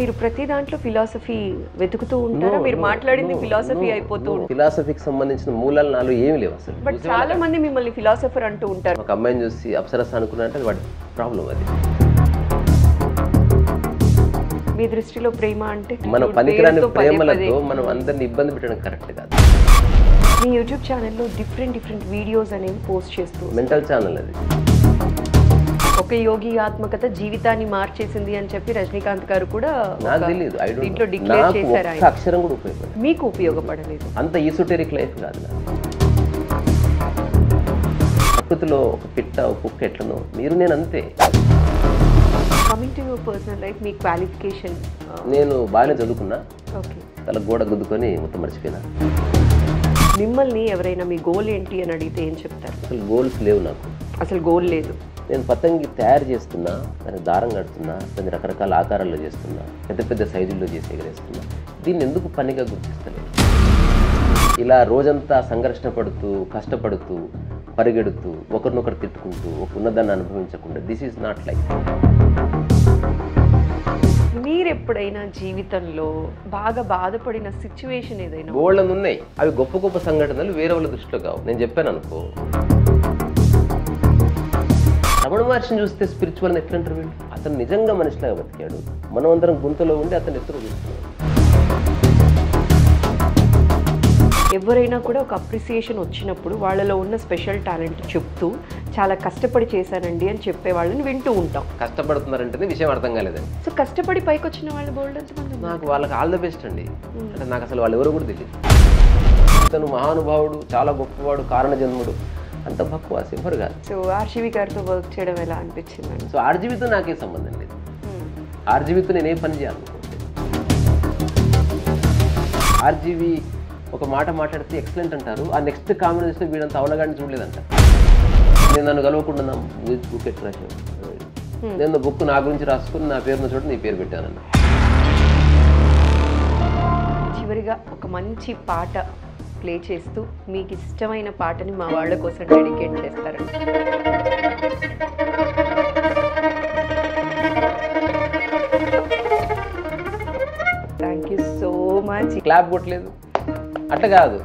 మీరు ప్రతి దాంట్లో ఫిలాసఫీ వెతుకుతూ ఉంటారా మీరు మాట్లాడింది ఫిలాసఫీ అయిపోతూ ఉంటుంది ఫిలాసఫీకి సంబంధించిన మూలాలు నాలో ఏమి లేవు అసలు బట్ చాలా మంది మిమ్మల్ని ఫిలాసఫర్ అంటూ ఉంటారు ఒక అమ్మాయిని చూసి అప్సరస అనుకున్నారంటే అది వాడి ప్రాబ్లం అది మీ దృష్టిలో ప్రేమ అంటే మన ఇప్పుడు పనికిరాని పేరుతో పదే పదే ప్రేమలతో మనం అందరిని ఇబ్బంది పెట్టడం కరెక్ట్ కాదు మీ యూట్యూబ్ ఛానల్లో డిఫరెంట్ డిఫరెంట్ వీడియోస్ అనేవి పోస్ట్ చేస్తూ మెంటల్ ఛానల్ అది ఒక యోగి ఆత్మకథ జీవితాన్ని మార్చేసింది అని చెప్పి రజనీకాంత్ గారు కూడా నాకు ఒక తెలియదు ఐ దీంట్లో డోంట్ డిక్లేర్ నాకు చేశారు ఒక్క ఆయన అక్షరం కూడా ఉపయోగపడదు మీకు ఉపయోగపడలేదు అంత ఈసోటెరిక్ లైఫ్ కాదు నాకు ప్రకృతిలో ఒక పిట్ట ఒక కుక్క ఎట్లనో మీరు నేను అంతే coming to your personal life మీ క్వాలిఫికేషన్ నేను బాగానే చదువుకున్నా ఓకే తల గోడ గుద్దుకొని మొత్తం మర్చిపోయినా మిమ్మల్ని ఎవరైనా మీ గోల్ ఏంటి అని అడిగితే ఏం చెప్తారు అసలు గోల్స్ లేవు నాకు అసలు గోల్ లేదు నేను పతంగి తయారు చేస్తున్నా దానికి దారం కడుతున్నా దాన్ని రకరకాల ఆకారాల్లో చేస్తున్నా పెద్ద పెద్ద సైజుల్లో చేసి ఎగరేస్తున్నా దీన్ని ఎందుకు పనిగా గుర్తిస్తలేదు ఇలా రోజంతా సంఘర్షణ పడుతూ కష్టపడుతూ పరిగెడుతూ ఒకరినొకరు తిట్టుకుంటూ ఒక ఉన్నదాన్ని అనుభవించకుండా దిస్ ఈజ్ నాట్ లైఫ్ మీరు ఎప్పుడైనా జీవితంలో బాగా బాధపడిన సిచ్యువేషన్ ఏదైనా గోళ్ళను ఉన్నాయి అవి గొప్ప గొప్ప సంఘటనలు వేరే వాళ్ళ దృష్టిలో కావు నేను చెప్పాను అనుకో రమణ మహర్షిని చూస్తే స్పిరిచువల్ ఎట్లా అంటారు వీళ్ళు అతను నిజంగా మనిషిలాగా బతికాడు మనం అందరం గుంతలో ఉండి అతను ఎత్తుకు చూస్తున్నాం ఎవరైనా కూడా ఒక అప్రిసియేషన్ వచ్చినప్పుడు వాళ్ళలో ఉన్న స్పెషల్ టాలెంట్ చెప్తూ చాలా కష్టపడి చేశానండి అని చెప్పే వాళ్ళని వింటూ ఉంటాం కష్టపడుతున్నారంటేనే విషయం అర్థం కాలేదండి సో కష్టపడి పైకి వచ్చిన వాళ్ళు బోల్డ్ ఎంతమంది ఉన్నారు? నాకు వాళ్ళకి ఆల్ ద బెస్ట్ అండి అంటే నాకు అసలు వాళ్ళు ఎవరు కూడా తెలియదు అతను మహానుభావుడు చాలా గొప్పవాడు కారణ జన్ముడు అంత బక్వాస్ ఎవరు కాదు సో ఆర్షివి గారితో వర్క్ చేయడం ఎలా అనిపించిందండి సో ఆర్జీవితో నాకే సంబంధం లేదు ఆర్జీవితో నేను ఏ పని చేయాలనుకోవట్లేదు ఆర్జీవి ఒక మాట మాట్లాడితే ఎక్సలెంట్ అంటారు ఆ నెక్స్ట్ కామెంట్ చేస్తే వీడంత అవనగాడిని చూడలేదంట నేను నన్ను కలవకుండా నా బుక్ ఎట్లా రాశావు నేను బుక్ నా గురించి రాసుకుని నా పేరున్న చోట నీ పేరు పెట్టానన్న చివరిగా ఒక మంచి పాట ప్లే చేస్తూ మీకు ఇష్టమైన పాటని మా వాళ్ళ కోసం డెడికేట్ చేస్తారండి thank you so much clap కొట్టలేదు అట్లా కాదు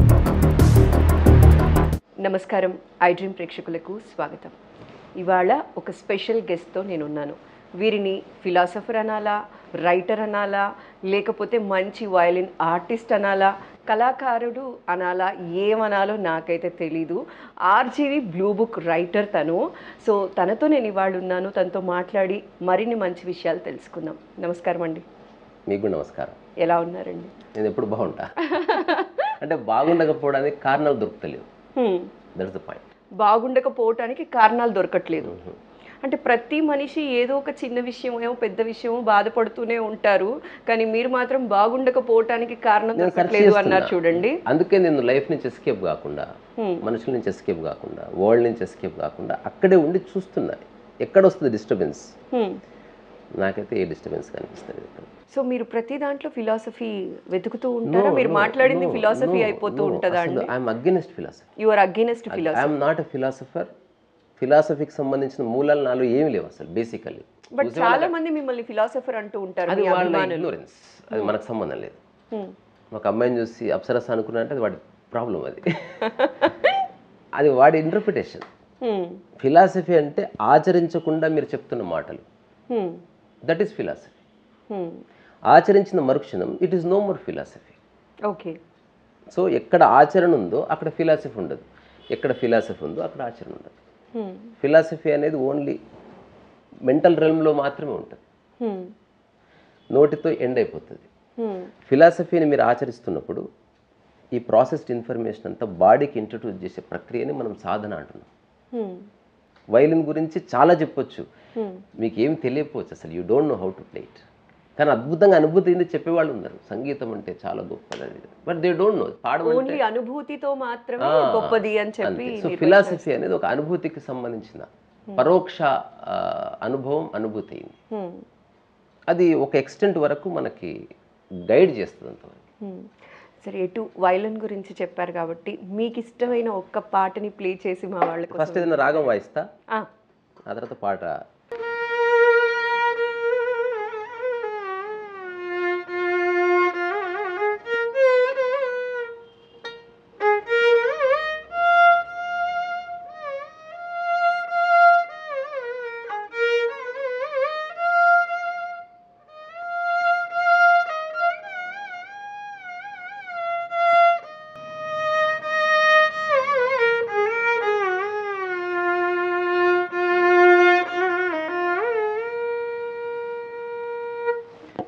నమస్కారం ఐ డ్రీమ్ ప్రేక్షకులకు స్వాగతం ఇవాళ ఒక స్పెషల్ గెస్ట్తో నేనున్నాను వీరిని ఫిలాసఫర్ అనాలా రైటర్ అనాలా లేకపోతే మంచి వయలిన్ ఆర్టిస్ట్ అనాలా కళాకారుడు అనాలా ఏమనాలో నాకైతే తెలీదు ఆర్జీవి బ్లూ బుక్ రైటర్ తను సో తనతో నేను ఇవాళ ఉన్నాను తనతో మాట్లాడి మరిన్ని మంచి విషయాలు తెలుసుకుందాం నమస్కారం అండి మీకు కూడా నమస్కారం ఎలా ఉన్నారండి నేను ఎప్పుడు బాగుంటా అంటే బాగుండకపోవడానికి కారణాలు దొరుకుతలేవు హ్మ్. దట్స్ ద పాయింట్ బాగుండకపోవటానికి కారణాలు దొరకట్లేదు అంటే ప్రతి మనిషి ఏదో ఒక చిన్న విషయమో పెద్ద విషయమో బాధపడుతూనే ఉంటారు కానీ మీరు మాత్రం బాగుండకపోవటానికి కారణం నేను search దొరకట్లేదు అన్నారు చేస్తున్నా. చూడండి అందుకే నేను లైఫ్ నుంచి ఎస్కేప్ కాకుండా Hmm. మనుషుల నుంచి ఎస్కేప్ కాకుండా వరల్డ్ నుంచి ఎస్కేప్ కాకుండా అక్కడే ఉండి చూస్తున్నా ఎక్కడ వస్తుంది డిస్టర్బెన్స్ హ్మ్. నాకైతే ఏ డిస్టర్బెన్స్ కనిపిస్తుంది ఇక్కడ సో మీరు ప్రతి దాంట్లో ఫిలాసఫీ వెతుకుతూ ఉంటారా మీరు మాట్లాడింది ఫిలాసఫీ అయిపోతూ ఉంటుందా అండి I'm against philosophy you're against philosophy I'm not a philosopher ఫిలాసఫీకి సంబంధించిన మూలాలు నాలో ఏమి లేవు అసలు బేసికల్లీ బట్ చాలా మంది మిమ్మల్ని ఫిలాసఫర్ అంటూ ఉంటారు అది మీ వాళ్ళ అభిమానులు ఇగ్నోరెన్స్ అది మనకు సంబంధం లేదు హ్మ్. ఒక అమ్మాయిని చూసి అప్సరస అనుకున్నారంటే అది వాడి ప్రాబ్లం అది అది వాడి ఇంటర్ప్రిటేషన్ హ్మ్. ఫిలాసఫీ అంటే ఆచరించకుండా మీరు చెప్తున్న మాటలు హ్మ్. That is philosophy hmm. ఆచరించిన మరుక్షణం it is no more philosophy okay so ఎక్కడ ఆచరణ ఉందో అక్కడ ఫిలాసఫీ ఉండదు ఎక్కడ ఫిలాసఫీ ఉందో అక్కడ ఆచరణ ఉండదు హ్మ్. ఫిలాసఫీ అనేది ఓన్లీ మెంటల్ రెల్మ్లో మాత్రమే ఉంటుంది హ్మ్. నోటితో ఎండ్ అయిపోతుంది హ్మ్. ఫిలాసఫీని మీరు ఆచరిస్తున్నప్పుడు ఈ ప్రాసెస్డ్ ఇన్ఫర్మేషన్ అంతా బాడీకి ఇంట్రడ్యూస్ చేసే ప్రక్రియని మనం సాధన అంటున్నాం హ్మ్. వైలిన్ గురించి చాలా చెప్పొచ్చు హ్మ్. మీకు ఏం తెలియకపోవచ్చు అసలు you don't know how to play it కానీ అద్భుతంగా అనుభూతి ఏంది చెప్పేవాళ్ళు ఉన్నారు సంగీతం అంటే చాలా గొప్పది అది బట్ దే డోంట్ నో పాడమంటే ఓన్లీ అనుభూతితో మాత్రమే గొప్పది అని చెప్పి సో ఫిలాసఫీ అనేది ఒక అనుభూతికి సంబంధించిన పరోక్ష ఆ, అనుభవం అనుభూతి అయింది హ్మ్. అది ఒక ఎక్స్టెంట్ వరకు మనకి గైడ్ చేస్తుంది అంతవరకు హ్మ్. సరే ఎటు వైలన్ గురించి చెప్పారు కాబట్టి మీకు ఇష్టమైన ఒక్క పాటని ప్లే చేసి మా వాళ్ళకు ఫస్ట్ ఏదైనా రాగం వాయిస్తా ఆ, ఆ తర్వాత పాట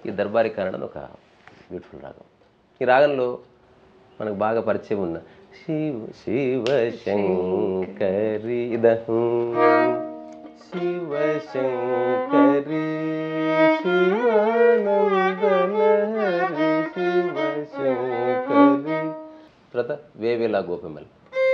ఈ దర్బారి కన్నడ ఒక బ్యూటిఫుల్ రాగం ఈ రాగంలో మనకు బాగా పరిచయం ఉన్న శివ శివ శంకరి ఇదహం శివ శంకరి శివానందలహరి శివ శంకరి తర్వాత వేవేలా గోపిమల్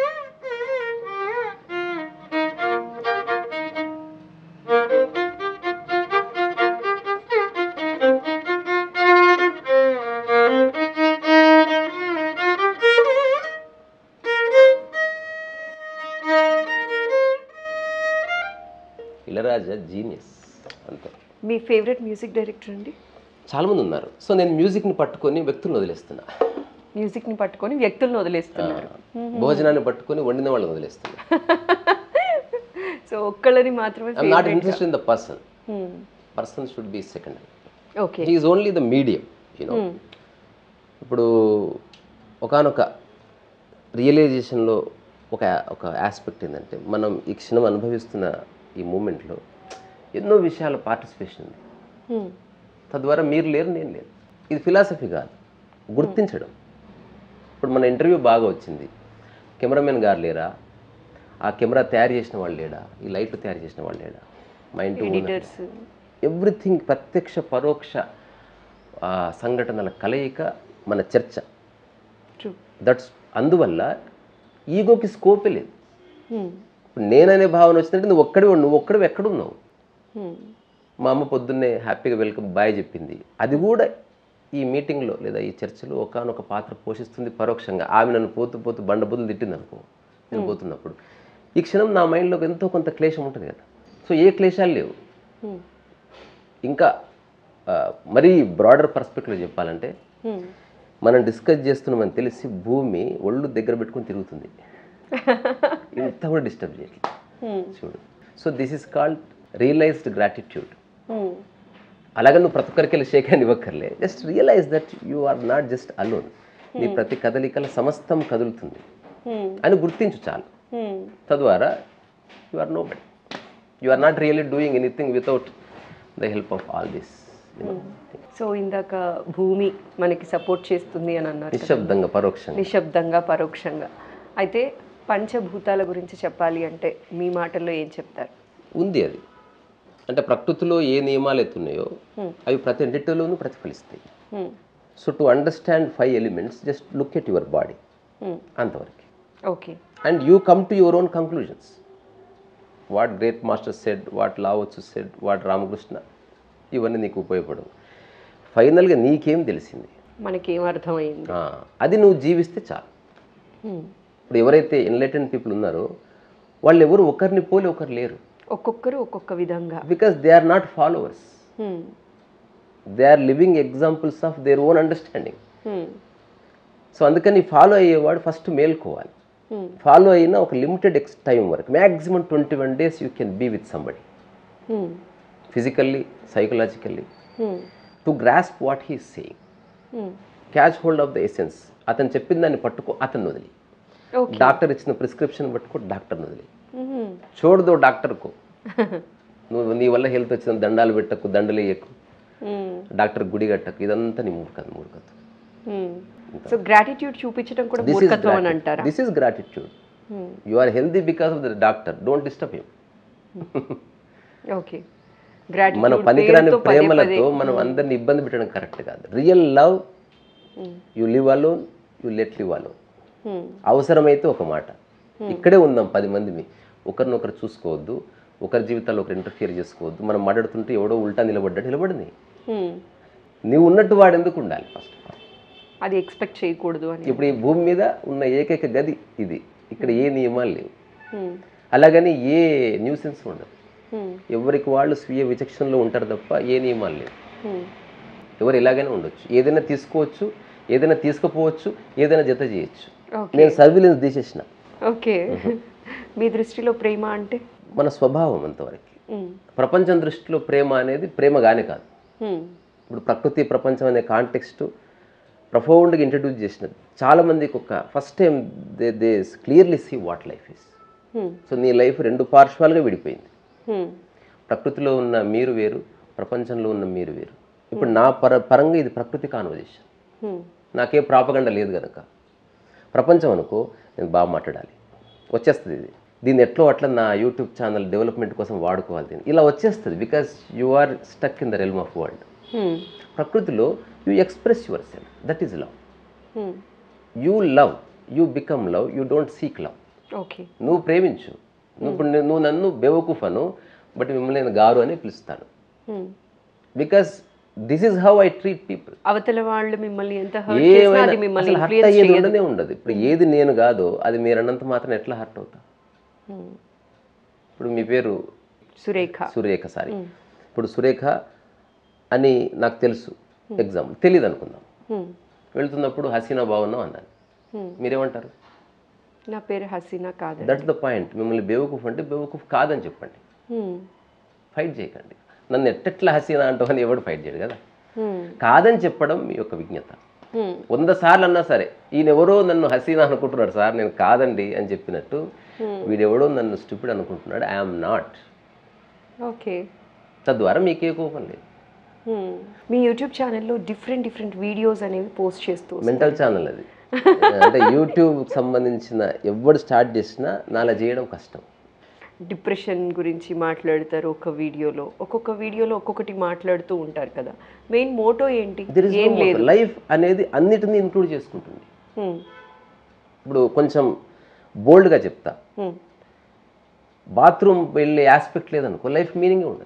ఇళరాజా జీనియస్ అంతే మీ ఫేవరెట్ మ్యూజిక్ డైరెక్టర్ అండి చాలామంది ఉన్నారు సో నేను మ్యూజిక్ని పట్టుకొని వ్యక్తులను వదిలేస్తున్నా మ్యూజిక్ని పట్టుకొని వ్యక్తులను వదిలేస్తున్నారు భోజనాన్ని పట్టుకొని వండిన వాళ్ళని వదిలేస్తున్నా సో ఒక్కళ్ళని మాత్రమే I'm not interested in the person person should be second okay is only the medium you know ఇప్పుడు ఒకానొక రియలైజేషన్లో ఒక ఒక ఆస్పెక్ట్ ఏంటంటే మనం ఈ క్షణం అనుభవిస్తున్న ఈ మూమెంట్లో ఎన్నో విషయాల పార్టిసిపేషన్ ఉంది తద్వారా మీరు లేరు నేను లేను ఇది ఫిలాసఫీ కాదు గుర్తించడం ఇప్పుడు మన ఇంటర్వ్యూ బాగా వచ్చింది కెమెరామెన్ గారు లేరా ఆ కెమెరా తయారు చేసిన వాళ్ళు లేడా ఈ లైట్లు తయారు చేసిన వాళ్ళు లేడా మా ఇంటి owner ఎడిటర్స్ ఎవ్రీథింగ్ ప్రత్యక్ష పరోక్ష ఆ, సంఘటనల కలయిక మన చర్చ ట్రూ దట్స్ అందువల్ల ఈగోకి స్కోపే లేదు ఇప్పుడు నేననే భావన వచ్చిందంటే నువ్వు ఒక్కడి నువ్వు ఒక్కడివి ఎక్కడున్నావు మా అమ్మ పొద్దున్నే హ్యాపీగా వెల్కమ్ బాయ్ చెప్పింది అది కూడా ఈ మీటింగ్లో లేదా ఈ చర్చలో ఒకనొక పాత్ర పోషిస్తుంది పరోక్షంగా ఆమె నన్ను పోతూ పోతూ బండబుద్ధులు తిట్టింది అనుకో నేను పోతున్నప్పుడు ఈ క్షణం నా మైండ్లో ఎంతో కొంత క్లేశం ఉంటుంది కదా సో ఏ క్లేశాలు లేవు ఇంకా ఆ, మరీ బ్రాడర్ పర్స్పెక్టివ్లో చెప్పాలంటే మనం డిస్కస్ చేస్తున్నామని తెలిసి భూమి ఒళ్ళు దగ్గర పెట్టుకొని తిరుగుతుంది ఇంత కూడా డిస్టర్బ్ చేయట్లేదు చూడు so this is called realized gratitude అలాగే నువ్వు ప్రతి ఒక్కరికి వెళ్ళి షేక్ హ్యాండ్ ఇవ్వక్కర్లే just realize that you are not just alone నీ ప్రతి కదలికల సమస్తం కదులుతుంది అని గుర్తించు చాలు తద్వారా you are nobody you are not really doing anything without the help of all this so ఇందాక భూమి మనకి సపోర్ట్ చేస్తుంది అని అన్నారు కదా. నిశ్శబ్దంగా పరోక్షంగా నిశ్శబ్దంగా పరోక్షంగా అయితే పంచభూతాల గురించి చెప్పాలి అంటే మీ మాటల్లో ఏం చెప్తారు ఉంది అది అంటే ప్రకృతిలో ఏ నియమాలు ఎత్తున్నాయో అవి ప్రతి రెండింటిలోనూ ప్రతిఫలిస్తాయి so to understand five elements just look at your body అంతవరకు okay and you come to your own conclusions what great master said what లావచ్చు సెడ్ వాట్ రామకృష్ణ ఇవన్నీ నీకు ఉపయోగపడవు ఫైనల్గా నీకేం తెలిసింది మనకేం అర్థమైంది ఆ, అది నువ్వు జీవిస్తే చాలు ఇప్పుడు ఎవరైతే ఎన్లైటెన్ పీపుల్ ఉన్నారో వాళ్ళు ఎవరు ఒకరిని పోలి ఒకరు లేరు ఒక్కొక్కరు ఒక్కొక్క విధంగా because they are not followers Hmm. They are living examples of their own understanding Hmm. So అందుకని ఫాలో అయ్యేవాడు ఫస్ట్ మేల్కోవాలి Hmm. ఫాలో అయిన ఒక లిమిటెడ్ ఎక్స్ టైం వరకు maximum twenty one days you can be with somebody Hmm. Physically psychologically Hmm. To grasp what he saying Hmm. Catch hold of the essence అతను చెప్పిన దాన్ని పట్టుకో అతను వదిలి ఓకే డాక్టర్ ఇచ్చిన ప్రిస్క్రిప్షన్ పట్టుకో డాక్టర్ని వదిలి Mhm. చూడదు డాక్టర్కు నువ్వు నీ వల్ల హెల్త్ వచ్చిన దండాలు పెట్టకు దండలు వేయకు Hmm. డాక్టర్ గుడి కట్టకు ఇదంతా నీ మూర్ఖత మూర్ఖత Hmm. సో గ్రాటిట్యూడ్ చూపించడం కూడా దిస్ ఇస్ మూర్ఖత్వం అని అంటారా this is gratitude Hmm. You are healthy because of the doctor don't disturb him okay మన గ్రాటిట్యూడ్ పనికిరాని ప్రేమలతో మనం అందరిని ఇబ్బంది పెట్టడం కరెక్ట్ కాదు real love you live alone you let live alone అవసరమైతే ఒక మాట ఇక్కడే ఉందాం పది మంది ఒకరినొకరు చూసుకోవద్దు ఒకరి జీవితాల్లో ఒకరు ఇంటర్ఫియర్ చేసుకోవద్దు మనం మాట్లాడుతుంటే ఎవడో ఉల్టా నిలబడ్డాడు నిలబడింది నీవు ఉన్నట్టు వాడు ఎందుకు ఉండాలి ఫస్ట్ ఆఫ్ ఆల్ అది ఎక్స్పెక్ట్ చేయకూడదు అని ఇప్పుడు ఈ భూమి మీద ఉన్న ఏకైక గది ఇది ఇక్కడ ఏ నియమాలు లేవు Hmm. అలాగని ఏ న్యూసెన్స్ ఉండదు Hmm. ఎవరికి వాళ్ళు స్వీయ విచక్షణలో ఉంటారు తప్ప ఏ నియమాలు లేవు Hmm. ఎవరు ఇలాగైనా ఉండొచ్చు ఏదైనా తీసుకోవచ్చు ఏదైనా తీసుకుపోవచ్చు ఏదైనా జత చేయొచ్చు ఓకే నేను సర్విలెన్స్ తీసేసిన ఓకే మీ దృష్టిలో ప్రేమ అంటే మన స్వభావం అంతవరకు Hmm. ప్రపంచం దృష్టిలో ప్రేమ అనేది ప్రేమగానే కాదు Hmm. ఇప్పుడు ప్రకృతి ప్రపంచం అనే కాంటెక్స్ట్ ప్రఫౌండ్గా ఇంట్రడ్యూస్ చేసినది చాలామందికి ఒక first time they they clearly see what life is Hmm. So నీ లైఫ్ రెండు పార్శ్వాలుగా విడిపోయింది Hmm. ప్రకృతిలో ఉన్న మీరు వేరు ప్రపంచంలో ఉన్న మీరు వేరు ఇప్పుడు నా పర పరంగా ఇది ప్రకృతి కాన్వర్జేషన్ హ్మ్. నాకే ప్రాపగండ లేదు కనుక ప్రపంచం అనుకో నేను బాగా మాట్లాడాలి వచ్చేస్తుంది ఇది దీన్ని ఎట్లో అట్లా నా యూట్యూబ్ ఛానల్ డెవలప్మెంట్ కోసం వాడుకోవాలి దీన్ని ఇలా వచ్చేస్తుంది because you are stuck in the realm of world hmm. ప్రకృతిలో you express yourself that is love hmm. You love you become love you don't seek love okay నువ్వు ప్రేమించు నువ్వు ఇప్పుడు నేను- నువ్వు నన్ను బేవకూఫ్ అను బట్ మిమ్మల్ని నేను గారు అని పిలుస్తాను hmm. Because this is how I treat people అవతల వాళ్ళు మిమ్మల్ని ఎంత హర్ట్ చేసినా ఏమైనా అది మిమ్మల్ని అసలు హర్ట్ ఇన్ఫ్లుయెన్స్ అయ్యేది చేయదు ఉండనే ఉండదు ఇప్పుడు ఏది నేను కాదో అది మీరు అన్నంత మాత్రం ఎట్లా హర్ట్ అవుతా హ్మ్. ఇప్పుడు మీ పేరు సురేఖ సురేఖ సారీ ఇప్పుడు సురేఖ అని నాకు తెలుసు ఎగ్జాంపుల్ తెలియదు అనుకుందాం హ్మ్. వెళ్తున్నప్పుడు హసీనా బాగున్నావు అన్నాను హ్మ్. మీరేమంటారు నా పేరు హసీనా కాదు దట్స్ ద పాయింట్ మిమ్మల్ని బేవకూఫ్ అంటే బేవకూఫ్ కాదని చెప్పండి హ్మ్. ఫైట్ చేయకండి నన్ను ఎట్టెట్లా హసీనా అంటామని ఎవడు ఫైట్ చేయడు కదా హ్మ్. కాదని చెప్పడం మీ యొక్క విజ్ఞత హ్మ్. వంద సార్లు అన్నా సరే ఈయన ఎవరో నన్ను హసీనా అనుకుంటున్నాడు సార్ నేను కాదండి అని చెప్పినట్టు వీడెవడో నన్ను స్టూపిడ్ అనుకుంటున్నాడు ఐఎమ్ నాట్ ఓకే తద్వారా మీకే కోపం లేదు హ్మ్. మీ యూట్యూబ్ ఛానల్లో డిఫరెంట్ డిఫరెంట్ వీడియోస్ అనేవి పోస్ట్ చేస్తూ వస్తారు. మెంటల్ ఛానల్ అది అంటే యూట్యూబ్కి సంబంధించిన ఎవడు స్టార్ట్ చేసినా నాలా చేయడం కష్టం డిప్రెషన్ గురించి మాట్లాడతారు ఒక వీడియోలో ఒక్కొక్క వీడియోలో ఒక్కొక్కటి మాట్లాడుతూ ఉంటారు కదా మెయిన్ మోటో ఏంటి దిర్ ఇస్ ఏం లేదు లైఫ్ అనేది అన్నిటినీ ఇంక్లూడ్ చేసుకుంటుంది హ్మ్. ఇప్పుడు కొంచెం బోల్డ్గా చెప్తా హ్మ్. బాత్రూమ్ వెళ్ళే ఆస్పెక్ట్ లేదనుకో లైఫ్ మీనింగ్ ఉండదు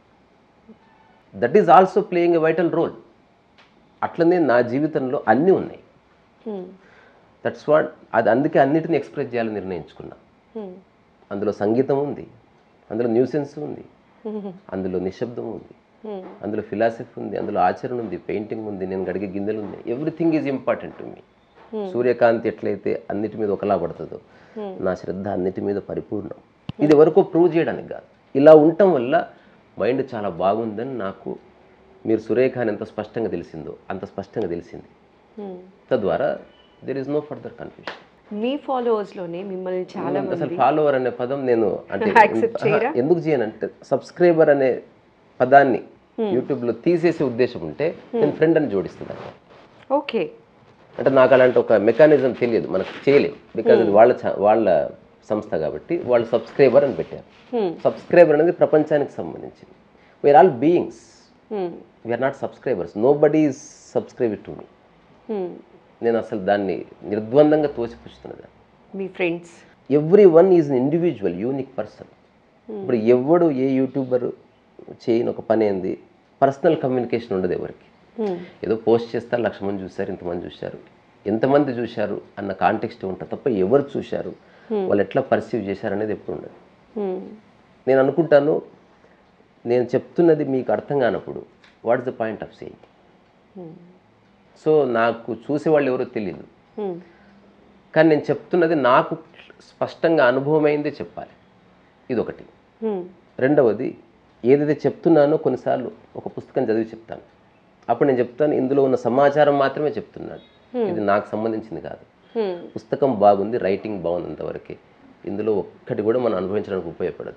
that is also playing a vital role అట్లనే నా జీవితంలో అన్నీ ఉన్నాయి హ్మ్. దట్స్ వాట్ అది అందుకే అన్నిటిని ఎక్స్ప్రెస్ చేయాలని నిర్ణయించుకున్నా హ్మ్. అందులో సంగీతం ఉంది అందులో న్యూసెన్స్ ఉంది హ్మ్. అందులో నిశ్శబ్దం ఉంది హ్మ్. అందులో ఫిలాసఫీ ఉంది అందులో ఆచరణ ఉంది పెయింటింగ్ ఉంది నేను గడిగే గిన్నెలు ఉన్నాయి everything is important to me సూర్యకాంతి ఎట్లయితే అన్నిటి మీద ఒకలా పడుతుందో నా శ్రద్ధ అన్నిటి మీద పరిపూర్ణం ఇది వరకు ప్రూవ్ చేయడానికి కాదు ఇలా ఉండటం వల్ల మైండ్ చాలా బాగుందని నాకు మీరు సురేఖ అని ఎంత స్పష్టంగా తెలిసిందో అంత స్పష్టంగా తెలిసింది హ్మ్. తద్వారా there is no further confusion మీ ఫాలోవర్స్లోనే మిమ్మల్ని చాలా అసలు ఫాలోవర్ అనే పదం నేను అంటే Accept చేయరా? ఆహా, ఎందుకు చేయనంటే సబ్స్క్రైబర్ అనే పదాన్ని యూట్యూబ్లో తీసేసే ఉద్దేశం ఉంటే నేను ఫ్రెండ్ అని జోడిస్తున్నాను ఓకే అంటే నాకు అలాంటి ఒక మెకానిజం తెలియదు మనకు చేయలేం బికాజ్ అది వాళ్ళ ఛా- వాళ్ళ సంస్థ కాబట్టి వాళ్ళు సబ్స్క్రైబర్ అని పెట్టారు హ్మ్. సబ్స్క్రైబర్ అనేది ప్రపంచానికి సంబంధించింది we are all beings hmm. We are not subscribers nobody is subscribe to me hmm. నేను అసలు దాన్ని నిర్ద్వందంగా తోసిపుచ్చుతున్నది మీ friends everyone is individual unique person ఇప్పుడు ఎవడు ఏ యూట్యూబర్ చేయని ఒక పని ఏంది పర్సనల్ కమ్యూనికేషన్ ఉండదు ఎవరికి ఏదో పోస్ట్ చేస్తారు లక్ష మంది చూశారు ఇంతమంది చూశారు ఎంతమంది చూశారు అన్న కాంటెక్స్ట్ ఉంటుంది తప్ప ఎవరు చూశారు వాళ్ళు ఎట్లా పర్సీవ్ చేశారు అనేది ఎప్పుడు ఉండదు నేను అనుకుంటాను నేను చెప్తున్నది మీకు అర్థం కానప్పుడు what's the point of saying so నాకు చూసేవాళ్ళు ఎవరో తెలియదు కానీ నేను చెప్తున్నది నాకు స్పష్టంగా అనుభవమైందే చెప్పాలి ఇదొకటి రెండవది ఏదైతే చెప్తున్నానో కొన్నిసార్లు ఒక పుస్తకం చదివి చెప్తాను అప్పుడు నేను చెప్తాను ఇందులో ఉన్న సమాచారం మాత్రమే చెప్తున్నాను ఇది నాకు సంబంధించింది కాదు పుస్తకం బాగుంది రైటింగ్ బాగుంది అంతవరకే ఇందులో ఒక్కటి కూడా మనం అనుభవించడానికి ఉపయోగపడదు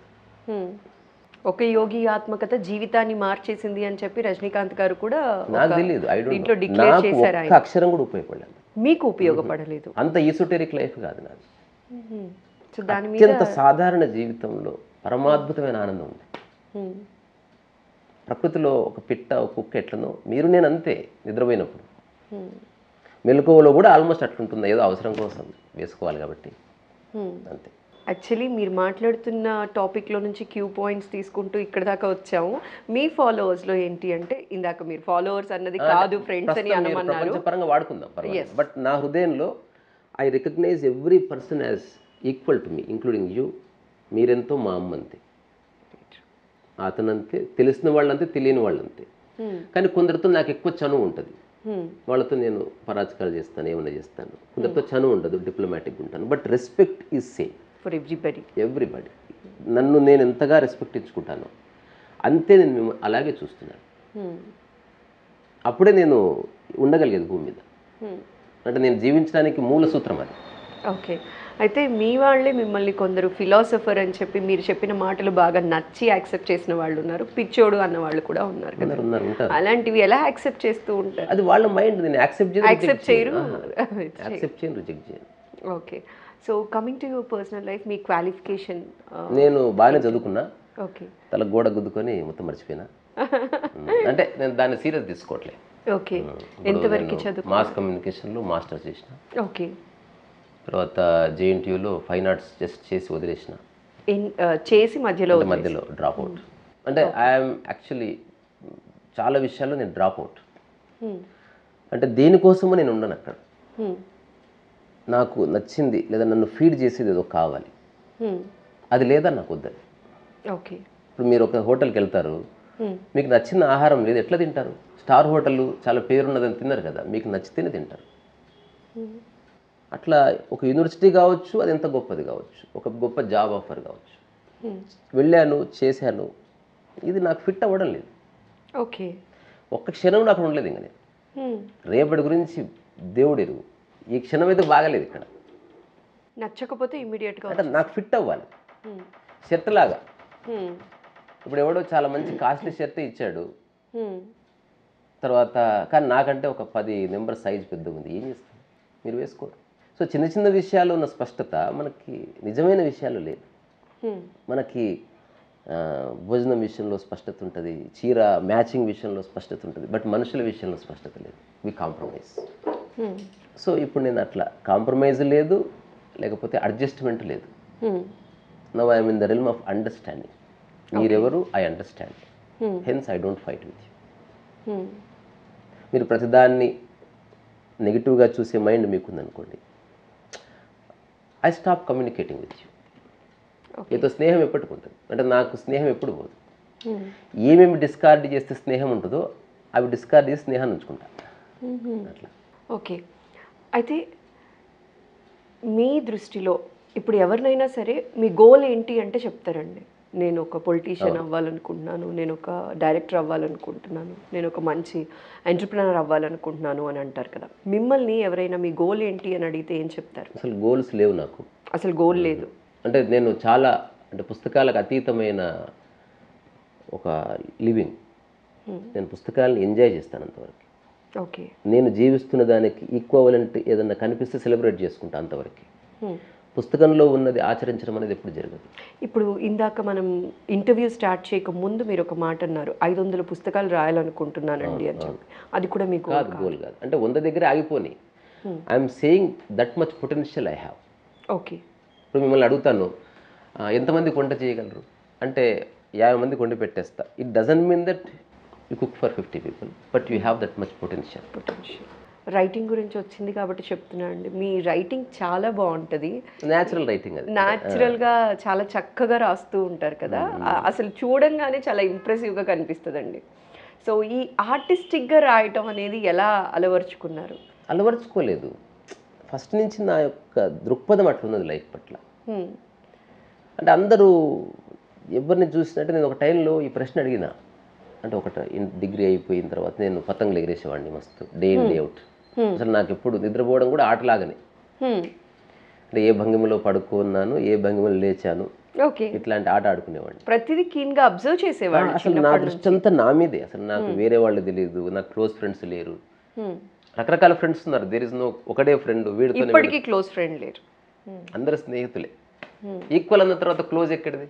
ఒక యోగి ఆత్మకథ జీవితాన్ని మార్చేసింది అని చెప్పి రజనీకాంత్ గారు కూడా నాకు తెలియదు ఐ దీంట్లో డోంట్ డిక్లేర్ నాకు చేశారు ఒక్క అక్షరం కూడా ఉపయోగపడలేదు మీకు ఉపయోగపడలేదు అంత ఈసోటెరిక్ లైఫ్ కాదు నాది సో దాని మీద అత్యంత సాధారణ జీవితంలో పరమాద్భుతమైన ఆనందం ఉంది హ్మ్. ప్రకృతిలో ఒక పిట్ట ఒక కుక్క ఎట్లనో మీరు నేను అంతే నిద్రపోయినప్పుడు హ్మ్. మెలకువలో కూడా ఆల్మోస్ట్ అట్లుంటుంది ఏదో అవసరం కోసం వేసుకోవాలి కాబట్టి హ్మ్. అంతే యాక్చువల్లీ మీరు మాట్లాడుతున్న టాపిక్లో నుంచి క్యూ పాయింట్స్ తీసుకుంటూ ఇక్కడ దాకా వచ్చాము మీ ఫాలోవర్స్లో ఏంటి అంటే ఇందాక మీరు ఫాలోవర్స్ అన్నది కాదు ఫ్రెండ్స్ అని ప్రస్తుతం మీరు అనమన్నారు ప్రపంచపరంగా వాడుకుందాం పర్వాలేదు బట్ నా హృదయంలో I recognize every person as equal to me including you మీరెంతో మా అమ్మ అంతే అతనంతే తెలిసిన వాళ్ళంతే తెలియని వాళ్ళంతే Hmm. కానీ కొందరితో నాకు ఎక్కువ చనువు ఉంటుంది హ్మ్. వాళ్ళతో నేను పరాచకాలు చేస్తాను ఏమైనా చేస్తాను కొందరితో చనువు ఉండదు డిప్లొమాటిక్గా ఉంటాను but respect is same for everybody everybody నన్ను నేను ఎంతగా రెస్పెక్ట్ ఇచ్చుకుంటానో అంతే నేను మిమ్మ- అలాగే చూస్తున్నాను అప్పుడే నేను ఉండగలిగేది భూమి మీద అంటే నేను జీవించడానికి మూల సూత్రం అది ఓకే అయితే మీ వాళ్ళే మిమ్మల్ని కొందరు ఫిలాసఫర్ అని చెప్పి మీరు చెప్పిన మాటలు బాగా నచ్చి యాక్సెప్ట్ చేసిన వాళ్ళు ఉన్నారు పిచ్చోడు అన్న వాళ్ళు కూడా ఉన్నారు కదా ఉన్నారు ఉన్నారు ఉంటారు అలాంటివి ఎలా యాక్సెప్ట్ చేస్తూ ఉంటారు అది వాళ్ళ మైండ్ నేను యాక్సెప్ట్ చేయను యాక్సెప్ట్ చేయరు యాక్సెప్ట్ చేయను రిజెక్ట్ చేయను okay so coming to your personal life మీ క్వాలిఫికేషన్ నేను బాగానే చదువుకున్నా ఓకే తల గోడ గుద్దుకొని మొత్తం మర్చిపోయినా ఉమ్, అంటే నేను దాన్ని సీరియస్ తీసుకోవట్లే ఓకే ఇప్పుడు ఎంతవరకు నేను చదువు మాస్ కమ్యూనికేషన్లో మాస్టర్ చేసిన ఓకే తర్వాత జేఎన్టీయూలో ఫైన్ ఆర్ట్స్ జస్ట్ చేసి వదిలేసిన ఇన్- ఆ, చేసి మధ్యలో అంటే మధ్యలో డ్రాప్ అవుట్ అంటే ఐఎమ్ యాక్చువల్లీ చాలా విషయాల్లో నేను డ్రాప్ అవుట్ Hmm. అంటే దేనికోసమో నేను ఉండను అక్కడ Hmm. నాకు నచ్చింది లేదా నన్ను ఫీడ్ చేసేది ఏదో కావాలి Hmm. అది లేదా నాకు వద్దని ఓకే ఇప్పుడు మీరు ఒక హోటల్కి వెళ్తారు Hmm. మీకు నచ్చిన ఆహారం లేదు ఎట్లా తింటారు స్టార్ హోటల్ చాలా పేరున్నదని తిన్నారు కదా మీకు నచ్చితేనే తింటారు అట్లా ఒక యూనివర్సిటీ కావచ్చు అది ఎంత గొప్పది కావచ్చు ఒక గొప్ప జాబ్ ఆఫర్ కావచ్చు Hmm. వెళ్ళాను చేశాను ఇది నాకు ఫిట్ అవ్వడం లేదు ఓకే ఒక్క క్షణం నాకు ఉండలేదు ఇంకా నేను Hmm. రేపటి గురించి దేవుడు ఎరుగు ఈ క్షణం అయితే బాగలేదు ఇక్కడ నచ్చకపోతే ఇమీడియట్గా అంటే నాకు ఫిట్ అవ్వాలి షర్ట్ లాగా ఇప్పుడు ఎవడో చాలా మంచి కాస్ట్లీ షర్ట్ ఇచ్చాడు తర్వాత కానీ నాకంటే ఒక పది నెంబర్ సైజ్ పెద్దగా ఉంది ఏం చేస్తాం మీరు వేసుకోరు సో చిన్న చిన్న విషయాల్లో ఉన్న స్పష్టత మనకి నిజమైన విషయాలు లేదు మనకి ఆ, భోజనం విషయంలో స్పష్టత ఉంటుంది చీర మ్యాచింగ్ విషయంలో స్పష్టత ఉంటుంది బట్ మనుషుల విషయంలో స్పష్టత లేదు వి కాంప్రమైజ్ సో ఇప్పుడు నేను అట్లా కాంప్రమైజ్ లేదు లేకపోతే అడ్జస్ట్మెంట్ లేదు now I'm in the realm of understanding మీరెవరు I understand hence I don't fight with you మీరు ప్రతిదాన్ని నెగిటివ్గా చూసే మైండ్ మీకుందనుకోండి I stop communicating with you మీతో స్నేహం ఎప్పటికి ఉంటుంది అంటే నాకు స్నేహం ఎప్పుడు పోదు ఏమేమి డిస్కార్డ్ చేస్తే స్నేహం ఉంటుందో అవి డిస్కార్డ్ చేసి స్నేహాన్ని ఉంచుకుంటా అట్లా ఓకే అయితే మీ దృష్టిలో ఇప్పుడు ఎవరినైనా సరే మీ గోల్ ఏంటి అంటే చెప్తారండి నేను ఒక పొలిటీషియన్ అవ్వాలనుకుంటున్నాను నేను ఒక డైరెక్టర్ అవ్వాలనుకుంటున్నాను నేను ఒక మంచి ఎంటర్ప్రినర్ అవ్వాలనుకుంటున్నాను అని అంటారు కదా మిమ్మల్ని ఎవరైనా మీ గోల్ ఏంటి అని అడిగితే ఏం చెప్తారు అసలు గోల్స్ లేవు నాకు అసలు గోల్ లేదు అంటే నేను చాలా అంటే పుస్తకాలకు అతీతమైన ఒక లివింగ్ నేను పుస్తకాలను ఎంజాయ్ చేస్తాను అంతవరకు ఓకే నేను జీవిస్తున్న దానికి ఈక్వలెంట్ ఏదన్నా కనిపిస్తే సెలబ్రేట్ చేసుకుంటా అంతవరకు పుస్తకంలో ఉన్నది ఆచరించడం అనేది ఎప్పుడు జరగదు ఇప్పుడు ఇందాక మనం ఇంటర్వ్యూ స్టార్ట్ చేయక ముందు మీరు ఒక మాట అన్నారు ఐదు వందల పుస్తకాలు రాయాలనుకుంటున్నానండి అని చెప్పి అది కూడా మీకు కాదు గోల్ కాదు అంటే వంద దగ్గర ఆగిపోని I'm saying that much potential I have okay ఇప్పుడు మిమ్మల్ని అడుగుతాను "ఆ, ఎంతమంది వంట చేయగలరు అంటే యాభై మంది వండి పెట్టేస్తా it doesn't mean that you cook for fifty people but you have that much potential potential writing గురించి వచ్చింది కాబట్టి చెప్తున్నాను అండి మీ రైటింగ్ చాలా బాగుంటుంది న్యాచురల్ రైటింగ్ అది న్యాచురల్గా చాలా చక్కగా రాస్తూ ఉంటారు కదా ఆ- అసలు చూడంగానే చాలా ఇంప్రెసివ్గా కనిపిస్తుందండి సో ఈ ఆర్టిస్టిక్గా రాయటం అనేది ఎలా అలవరుచుకున్నారు అలవరుచుకోలేదు ఫస్ట్ నుంచి నా యొక్క దృక్పథం అట్లున్నది లైఫ్ పట్ల హ్మ్. అంటే అందరూ ఎవరిని చూసినట్టు నేను ఒక టైంలో ఈ ప్రశ్న అడిగిన అంటే ఒక డిగ్రీ అయిపోయిన తర్వాత నేను పతంగులు ఎగిరేసేవాడిని మస్తు డే ఇన్ డే అవుట్ అసలు నాకు ఎప్పుడు నిద్రపోవడం కూడా ఆటలాగానే హ్మ్. అంటే ఏ భంగిమలో పడుకున్నాను ఏ భంగిమలో లేచాను ఓకే ఇట్లాంటి ఆట ఆడుకునేవాడిని ప్రతిదీ కీన్గా అబ్జర్వ్ చేసేవాళ్ళు అసలు నా దృష్టి అంతా నా మీదే అసలు నాకు వేరే వాళ్ళు తెలియదు నాకు క్లోజ్ ఫ్రెండ్స్ లేరు హ్మ్. రకరకాల ఫ్రెండ్స్ ఉన్నారు దేర్ ఇస్ నో ఒకటే ఫ్రెండ్ వీడితో ఇప్పటికీ క్లోజ్ ఫ్రెండ్ లేరు అందరు స్నేహితులే ఈక్వల్ అన్న తర్వాత క్లోజ్ ఎక్కడిది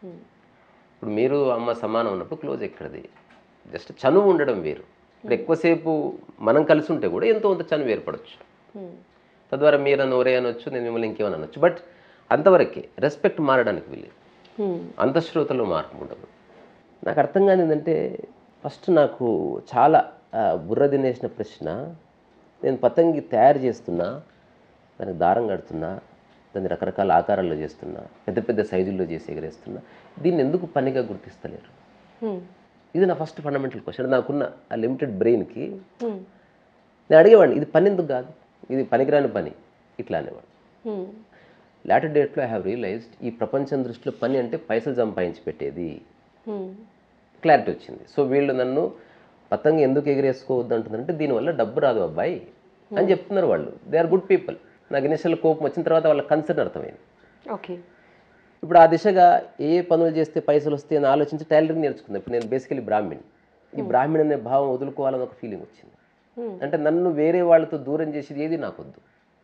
ఇప్పుడు మీరు అమ్మ సమానం ఉన్నప్పుడు క్లోజ్ ఎక్కడిది జస్ట్ చనువు ఉండడం వేరు ఇప్పుడు ఎక్కువసేపు మనం కలిసి ఉంటే కూడా ఎంతో కొంత చనువు ఏర్పడవచ్చు హ్మ్. తద్వారా మీరు అని ఒరే అనొచ్చు నేను మిమ్మల్ని ఇంకేమని అనొచ్చు బట్ అంతవరకే రెస్పెక్ట్ మారడానికి వీలేదు హ్మ్. అంతఃశ్రోతలో మార్పు ఉండదు నాకు అర్థం కాని ఏంటంటే ఫస్ట్ నాకు చాలా ఆ, బుర్ర తినేసిన ప్రశ్న నేను పతంగి తయారు చేస్తున్నా దానికి దారం కడుతున్నా దాన్ని రకరకాల ఆకారాల్లో చేస్తున్నా పెద్ద పెద్ద సైజుల్లో చేసి ఎగరేస్తున్నా దీన్ని ఎందుకు పనిగా గుర్తిస్తలేరు హ్మ్. ఇది నా ఫస్ట్ ఫండమెంటల్ క్వశ్చన్ నాకున్న ఆ లిమిటెడ్ బ్రెయిన్కి హ్మ్. నేను అడిగేవాడిని ఇది పని ఎందుకు కాదు ఇది పనికిరాని పని ఇట్లా అనేవాడు హ్మ్. లాటర్ డేట్లో ఐ హ్యావ్ రియలైజ్డ్ ఈ ప్రపంచం దృష్టిలో పని అంటే పైసలు సంపాదించి పెట్టేది హ్మ్. క్లారిటీ వచ్చింది సో వీళ్ళు నన్ను పతంగి ఎందుకు ఎగిరేసుకోవద్దు అంటున్నారంటే దీనివల్ల డబ్బు రాదు అబ్బాయి అని చెప్తున్నారు వాళ్ళు దే ఆర్ గుడ్ పీపుల్ నాకు ఇనిషియల్ కోపం వచ్చిన తర్వాత వాళ్ళ కన్సర్న్ అర్థమైంది ఓకే ఇప్పుడు ఆ దిశగా ఏ పనులు చేస్తే పైసలు వస్తాయి అని ఆలోచించి టైలరింగ్ నేర్చుకున్నాను ఇప్పుడు నేను బేసికలీ బ్రాహ్మణ్ ఈ బ్రాహ్మణ్ అనే భావం వదులుకోవాలని ఒక ఫీలింగ్ వచ్చింది అంటే నన్ను వేరే వాళ్ళతో దూరం చేసేది ఏది నాకొద్దు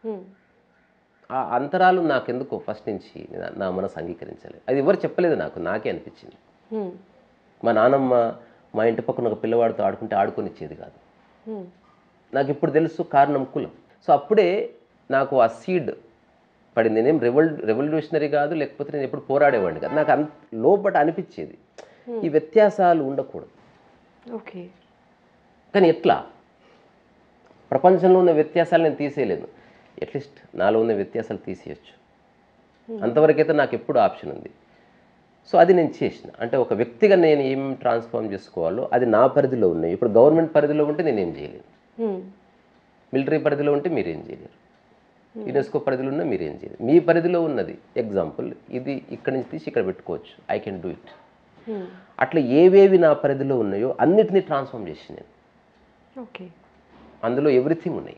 ఆ అంతరాలు నాకెందుకో ఫస్ట్ నుంచి నా- నా మనసు అంగీకరించాలి అది ఎవరు చెప్పలేదు నాకు నాకే అనిపించింది మా నానమ్మ మా ఇంటి పక్కన ఒక పిల్లవాడితో ఆడుకుంటే ఆడుకొనిచ్చేది కాదు నాకు ఇప్పుడు తెలుసు కారణం కులం సో అప్పుడే నాకు ఆ సీడ్ పడింది నేనేం రెవల్ రెవల్యూషనరీ కాదు లేకపోతే నేను ఎప్పుడు పోరాడేవాడిని కాదు నాకు అంత లోపట అనిపించేది ఈ వ్యత్యాసాలు ఉండకూడదు ఓకే కానీ ఎట్లా ప్రపంచంలో ఉన్న వ్యత్యాసాలు నేను తీసేయలేను అట్లీస్ట్ నాలో ఉన్న వ్యత్యాసాలు తీసేయచ్చు అంతవరకైతే నాకు ఎప్పుడు ఆప్షన్ ఉంది సో అది నేను చేసిన అంటే ఒక వ్యక్తిగా నేను ఏం ట్రాన్స్ఫార్మ్ చేసుకోవాలో అది నా పరిధిలో ఉన్నాయి ఇప్పుడు గవర్నమెంట్ పరిధిలో ఉంటే నేను ఏం చేయలేను మిలిటరీ పరిధిలో ఉంటే మీరేం చేయలేరు యునెస్కో పరిధిలో ఉన్నా మీరేం చేయలేరు మీ పరిధిలో ఉన్నది ఎగ్జాంపుల్ ఇది ఇక్కడి నుంచి తీసి ఇక్కడ పెట్టుకోవచ్చు ఐ కెన్ డూ ఇట్ అట్లా ఏవేవి నా పరిధిలో ఉన్నాయో అన్నిటినీ ట్రాన్స్ఫార్మ్ చేసి నేను ఓకే అందులో ఎవ్రీథింగ్ ఉన్నాయి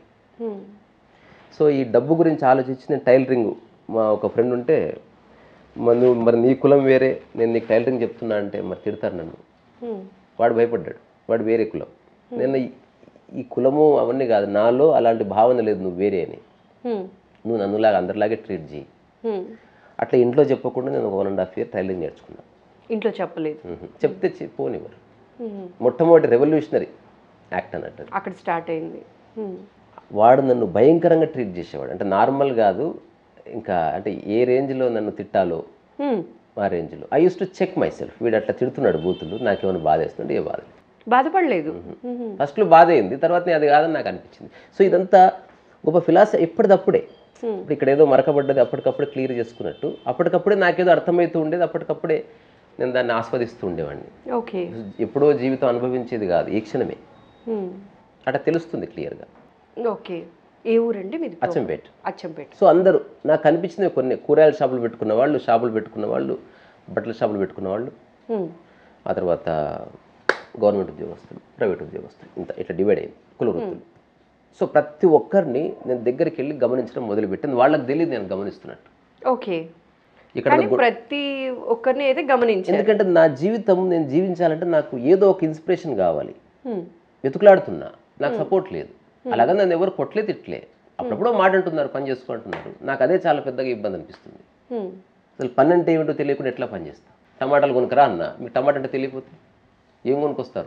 సో ఈ డబ్బు గురించి ఆలోచించి నేను టైలరింగ్ మా ఒక ఫ్రెండ్ ఉంటే మరి నువ్వు మరి నీ కులం వేరే నేను నీకు టైలరింగ్ చెప్తున్నా అంటే మరి తిడతారు నన్ను వాడు భయపడ్డాడు వాడు వేరే కులం నేను ఈ- ఈ కులము అవన్నీ కాదు నాలో అలాంటి భావన లేదు నువ్వు వేరే అని నువ్వు నన్నులాగా అందరిలాగే ట్రీట్ చేయి అట్లా ఇంట్లో చెప్పకుండా నేను ఒక one and half year tailoring నేర్చుకున్నాను ఇంట్లో చెప్పలేదు చెప్తే చె- పోనివ్వరు మొట్టమొదటి రెవల్యూషనరీ యాక్ట్ అన్నట్టు అది. అక్కడ స్టార్ట్ అయింది వాడు నన్ను భయంకరంగా ట్రీట్ చేసేవాడు అంటే నార్మల్ కాదు ఇంకా అంటే ఏ రేంజ్లో నన్ను తిట్టాలో ఆ రేంజ్లో I used to check myself వీడు అట్లా తిడుతున్నాడు బూతులు నాకేమైనా బాధ వేస్తుంటే ఏ బాధ లేదు బాధపడలేదు ఫస్ట్లో బాధ అయింది తర్వాత నేను అది కాదని నాకు అనిపించింది సో ఇదంతా గొప్ప ఫిలాసఫీ ఎప్పటిదప్పుడే ఇప్పుడు ఇక్కడ ఏదో మరకబడ్డది అప్పటికప్పుడే క్లియర్ చేసుకున్నట్టు అప్పటికప్పుడే నాకేదో అర్థమవుతూ ఉండేది అప్పటికప్పుడే నేను దాన్ని ఆస్వాదిస్తూ ఉండేవాడిని ఓకే ఎప్పుడో జీవితం అనుభవించేది కాదు ఈ క్షణమే అట్లా తెలుస్తుంది క్లియర్గా ఓకే ఏ ఊరండి మీది అచ్చంపేట అచ్చంపేట సో అందరూ నాకు కనిపించినవి కొన్ని కూరగాయల షాపులు పెట్టుకున్న వాళ్ళు షాపులు పెట్టుకున్న వాళ్ళు బట్టల షాపులు పెట్టుకున్న వాళ్ళు ఆ తర్వాత గవర్నమెంట్ ఉద్యోగస్తులు ప్రైవేట్ ఉద్యోగస్తులు ఇంత ఇట్లా డివైడ్ అయింది కుల వృత్తులు సో ప్రతి ఒక్కరిని నేను దగ్గరికి వెళ్ళి గమనించడం మొదలుపెట్టింది వాళ్ళకి తెలియదు నేను గమనిస్తున్నట్టు ఓకే ఇక్కడ కానీ ప్రతి ఒక్కరిని అయితే గమనించారు ఎందుకంటే నా జీవితం నేను జీవించాలంటే నాకు ఏదో ఒక ఇన్స్పిరేషన్ కావాలి వెతుకులాడుతున్నా నాకు సపోర్ట్ లేదు అలాగే నన్ను ఎవరు కొట్లే తిట్లే అప్పుడప్పుడు మాట అంటున్నారు పని చేసుకుంటున్నారు నాకు అదే చాలా పెద్దగా ఇబ్బంది అనిపిస్తుంది అసలు పని అంటే ఏమిటో తెలియకుండా ఎట్లా పని చేస్తా టమాటాలు కొనుక్కరా అన్న మీకు టమాటా అంటే తెలియపోతే ఏం కొనుక్కొస్తారు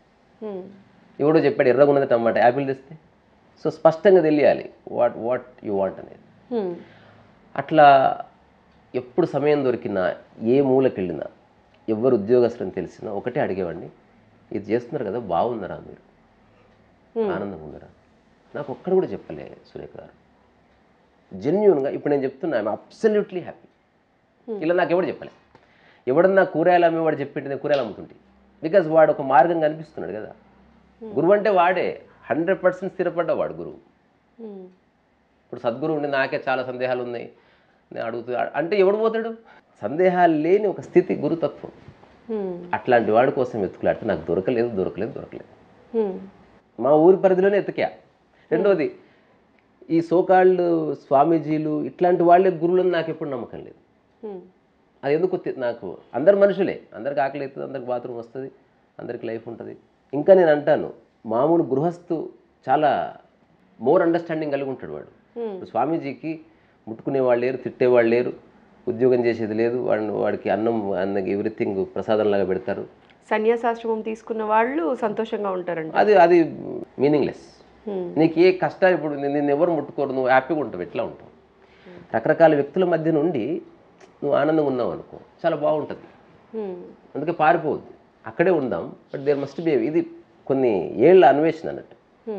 ఎవడో చెప్పాడు ఎర్రగా ఉన్నది టమాటా యాపిల్ తెస్తే సో స్పష్టంగా తెలియాలి వాట్ వాట్ యు వాంట్ అనేది అట్లా ఎప్పుడు సమయం దొరికినా ఏ మూలకి వెళ్ళినా ఎవరు ఉద్యోగస్తులని తెలిసినా ఒకటే అడిగేవాడిని ఇది చేస్తున్నారు కదా బాగున్నారా మీరు ఆనందంగా ఉన్నారా నాకు ఒక్కడ కూడా చెప్పలే సురేఖ గారు జెన్యున్గా ఇప్పుడు నేను చెప్తున్నా ఐఎమ్ అబ్సల్యూట్లీ హ్యాపీ ఇలా నాకు ఎవడు చెప్పలే ఎవడన్నా కూరగాయలు అమ్మేవాడు చెప్పింటే నేను కూరగాయలు అమ్ముతుంటే బికాజ్ వాడు ఒక మార్గం కనిపిస్తున్నాడు కదా గురువు అంటే వాడే హండ్రెడ్ పర్సెంట్ స్థిరపడ్డవాడు గురువు ఇప్పుడు సద్గురు ఉండి నాకే చాలా సందేహాలు ఉన్నాయి నేను అడుగుతూ అంటే ఎవడు పోతాడు సందేహాలు లేని ఒక స్థితి గురుతత్వం అట్లాంటి వాడి కోసం వెతుకులాడితే నాకు దొరకలేదు దొరకలేదు దొరకలేదు మా ఊరి పరిధిలోనే ఎతికా రెండోది ఈ సోకాళ్ళు స్వామీజీలు ఇట్లాంటి వాళ్ళే గురువులను నాకు ఎప్పుడు నమ్మకం లేదు అది ఎందుకు తె- నాకు అందరు మనుషులే అందరికి ఆకలి అవుతుంది అందరికి బాత్రూమ్ వస్తుంది అందరికి లైఫ్ ఉంటుంది ఇంకా నేను అంటాను మామూలు గృహస్థు చాలా మోర్ అండర్స్టాండింగ్ కలిగి ఉంటాడు వాడు ఇప్పుడు స్వామీజీకి ముట్టుకునేవాళ్ళు లేరు తిట్టేవాళ్ళు లేరు ఉద్యోగం చేసేది లేదు వాడిని వాడికి అన్నం అన్నకి ఎవ్రీథింగ్ ప్రసాదంలాగా పెడతారు సన్యాసాశ్రమం తీసుకున్న వాళ్ళు సంతోషంగా ఉంటారంట అది అది మీనింగ్లెస్ నీకు ఏ కష్టం ఇప్పుడు నిన్ను నిన్ను ఎవరు ముట్టుకోరు నువ్వు హ్యాపీగా ఉంటావు ఎట్లా ఉంటావు రకరకాల వ్యక్తుల మధ్య నుండి నువ్వు ఆనందంగా ఉన్నావు అనుకో చాలా బాగుంటుంది అందుకే పారిపోవద్దు అక్కడే ఉందాం బట్ దేర్ మస్ట్ బి ఇది కొన్ని ఏళ్ళ అన్వేషణ అన్నట్టు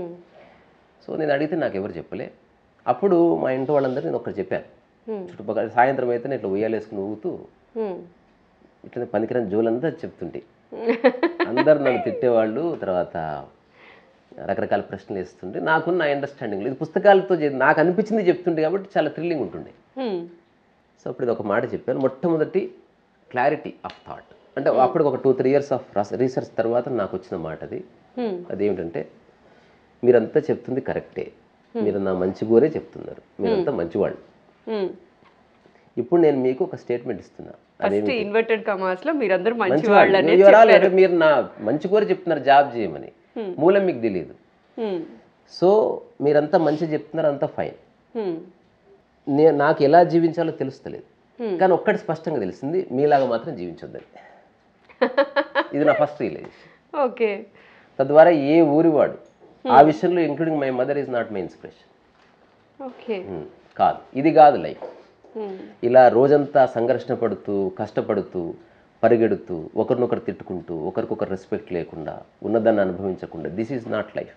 సో నేను అడిగితే నాకు ఎవరు చెప్పలే అప్పుడు మా ఇంటి వాళ్ళందరూ నేను ఒకటి చెప్పాను చుట్టుపక్కల సాయంత్రం అయితే నేను ఇట్లా ఉయ్యాలేసుకుని ఊగుతూ ఇట్లా పనికిరాని జోలంతా చెప్తుంటే అందరు నన్ను తిట్టేవాళ్ళు తర్వాత రకరకాల ప్రశ్నలు వేస్తుంటే నాకున్న అండర్స్టాండింగ్ ఇది పుస్తకాలతో చే- నాకు అనిపించింది చెప్తుండే కాబట్టి చాలా థ్రిల్లింగ్ ఉంటుండే సో అప్పుడు ఇది ఒక మాట చెప్పాను మొట్టమొదటి క్లారిటీ ఆఫ్ థాట్ అంటే అప్పటికి ఒక two three years of research తర్వాత నాకు వచ్చిన మాట అది అదేమిటంటే మీరంతా చెప్తుంది కరెక్టే మీరు నా మంచి గోరే చెప్తున్నారు మీరంతా మంచివాళ్ళు ఇప్పుడు నేను మీకు ఒక స్టేట్మెంట్ ఇస్తున్నా ఫస్ట్ ఇన్వర్టెడ్ కమాస్ లో మీరందరూ మంచి మంచివాళ్ళు వాళ్ళనే You are all అంటే మీరు నా మంచి కోరి చెప్తున్నారు జాబ్ చేయమని మూలం మీకు తెలియదు హ్మ్. సో మీరంతా మంచి చెప్తున్నారు అంతా ఫైన్ హ్మ్. నే నాకు ఎలా జీవించాలో తెలుస్తలేదు కానీ ఒక్కటి స్పష్టంగా తెలిసింది మీలాగా మాత్రం జీవించొద్దని ఇది నా ఫస్ట్ రియలైజేషన్ ఓకే తద్వారా ఏ ఊరివాడు ఆ విషయంలో including my mother is not my inspiration okay కాదు ఇది కాదు లైఫ్ హ్మ్. ఇలా రోజంతా సంఘర్షణ పడుతూ కష్టపడుతూ పరిగెడుతూ ఒకరినొకరు తిట్టుకుంటూ ఒకరికొకరు రెస్పెక్ట్ లేకుండా ఉన్నదాన్ని అనుభవించకుండా this is not life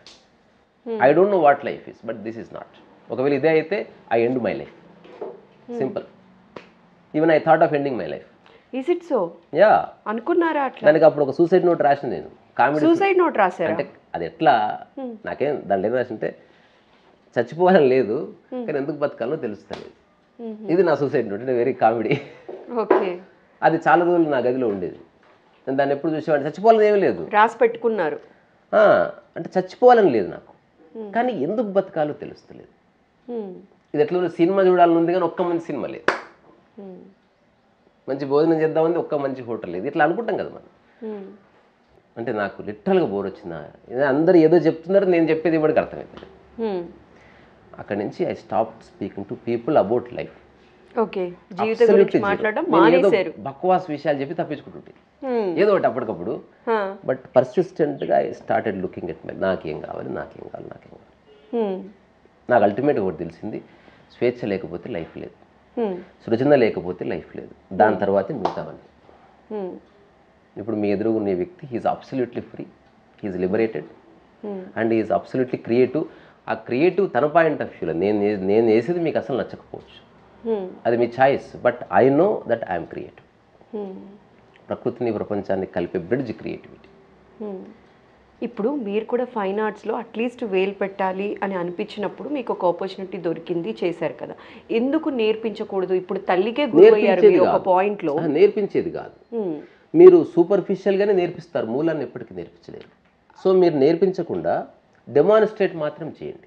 I don't know what life is but this is not ఒకవేళ ఇదే అయితే I end my life simple even I thought of ending my life is it so యా అనుకున్నారా అట్లా దానికి అప్పుడు ఒక సూసైడ్ నోట్ రాసిన నేను కామెడీ సూసైడ్ నోట్ రాశారా అంటే అది ఎట్లా నాకేం దాంట్లో ఏం రాసింటే చచ్చిపోవాలని లేదు కానీ ఎందుకు బతకాలో తెలుస్తలేదు ఇది నా సూసైడ్ నోట్ అంటే వెరీ కామెడీ ఓకే అది చాలా రోజులు నా గదిలో ఉండేది నేను దాన్ని ఎప్పుడు చూసేవాడిని చచ్చిపోవాలని ఏమీ లేదు రాసి పెట్టుకున్నారు ఆ, అంటే చచ్చిపోవాలని లేదు నాకు కానీ ఎందుకు బతకాలో తెలుస్తలేదు హ్మ్. ఇది ఎట్లా ఉంది, సినిమా చూడాలని ఉంది కానీ ఒక్క మంచి సినిమా లేదు హ్మ్. మంచి భోజనం చేద్దామంది ఒక్క మంచి హోటల్ లేదు ఇట్లా అనుకుంటాం కదా మనం హ్మ్. అంటే నాకు లిటరల్గా బోర్ వచ్చిందా ఇది అందరు ఏదో చెప్తున్నారు నేను చెప్పేది ఇవ్వడానికి అర్థమవుతుంది హ్మ్. అక్కడి నుంచి I stop speaking to people about life okay జీవితం గురించి మాట్లాడడం మానేశారు బక్వాస్ విషయాలు చెప్పి తప్పించుకుంటుంటే హ్మ్. ఏదో ఒకటి అప్పటికప్పుడు హా. బట్ పర్సిస్టెంట్గా I started looking at my నాకేం కావాలి నాకేం కావాలి నాకేం కావాలి హ్మ్. నాకు అల్టిమేట్గా ఒకటి తెలిసింది స్వేచ్ఛ లేకపోతే లైఫ్ లేదు హ్మ్. సృజన లేకపోతే లైఫ్ లేదు దాని తర్వాతే మిగతావన్నీ హ్మ్. ఇప్పుడు మీ ఎదురుగా ఉన్న ఈ వ్యక్తి he's absolutely free he's liberated Hmm. And is absolutely creative ఆ క్రియేటివ్ తన పాయింట్ ఆఫ్ వ్యూలో నేను ఏ- నేను వేసేది మీకు అసలు నచ్చకపోవచ్చు హ్మ్. అది మీ choice but I know that I'm creative hmm. ప్రకృతిని ప్రపంచాన్ని కలిపే బ్రిడ్జ్ క్రియేటివిటీ హ్మ్. ఇప్పుడు మీరు కూడా ఫైన్ ఆర్ట్స్లో అట్లీస్ట్ వేలు పెట్టాలి అని అనిపించినప్పుడు మీకు ఒక ఆపర్చునిటీ దొరికింది చేశారు కదా ఎందుకు నేర్పించకూడదు ఇప్పుడు తల్లికే గురయ్యారు నేర్పించేది మీరు ఒక కాదు. పాయింట్లో ఆ, నేర్పించేది కాదు మీరు సూపర్ఫిషియల్గానే నేర్పిస్తారు మూలాన్ని ఎప్పటికీ నేర్పించలేరు సో మీరు నేర్పించకుండా డెమాన్స్ట్రేట్ మాత్రం చేయండి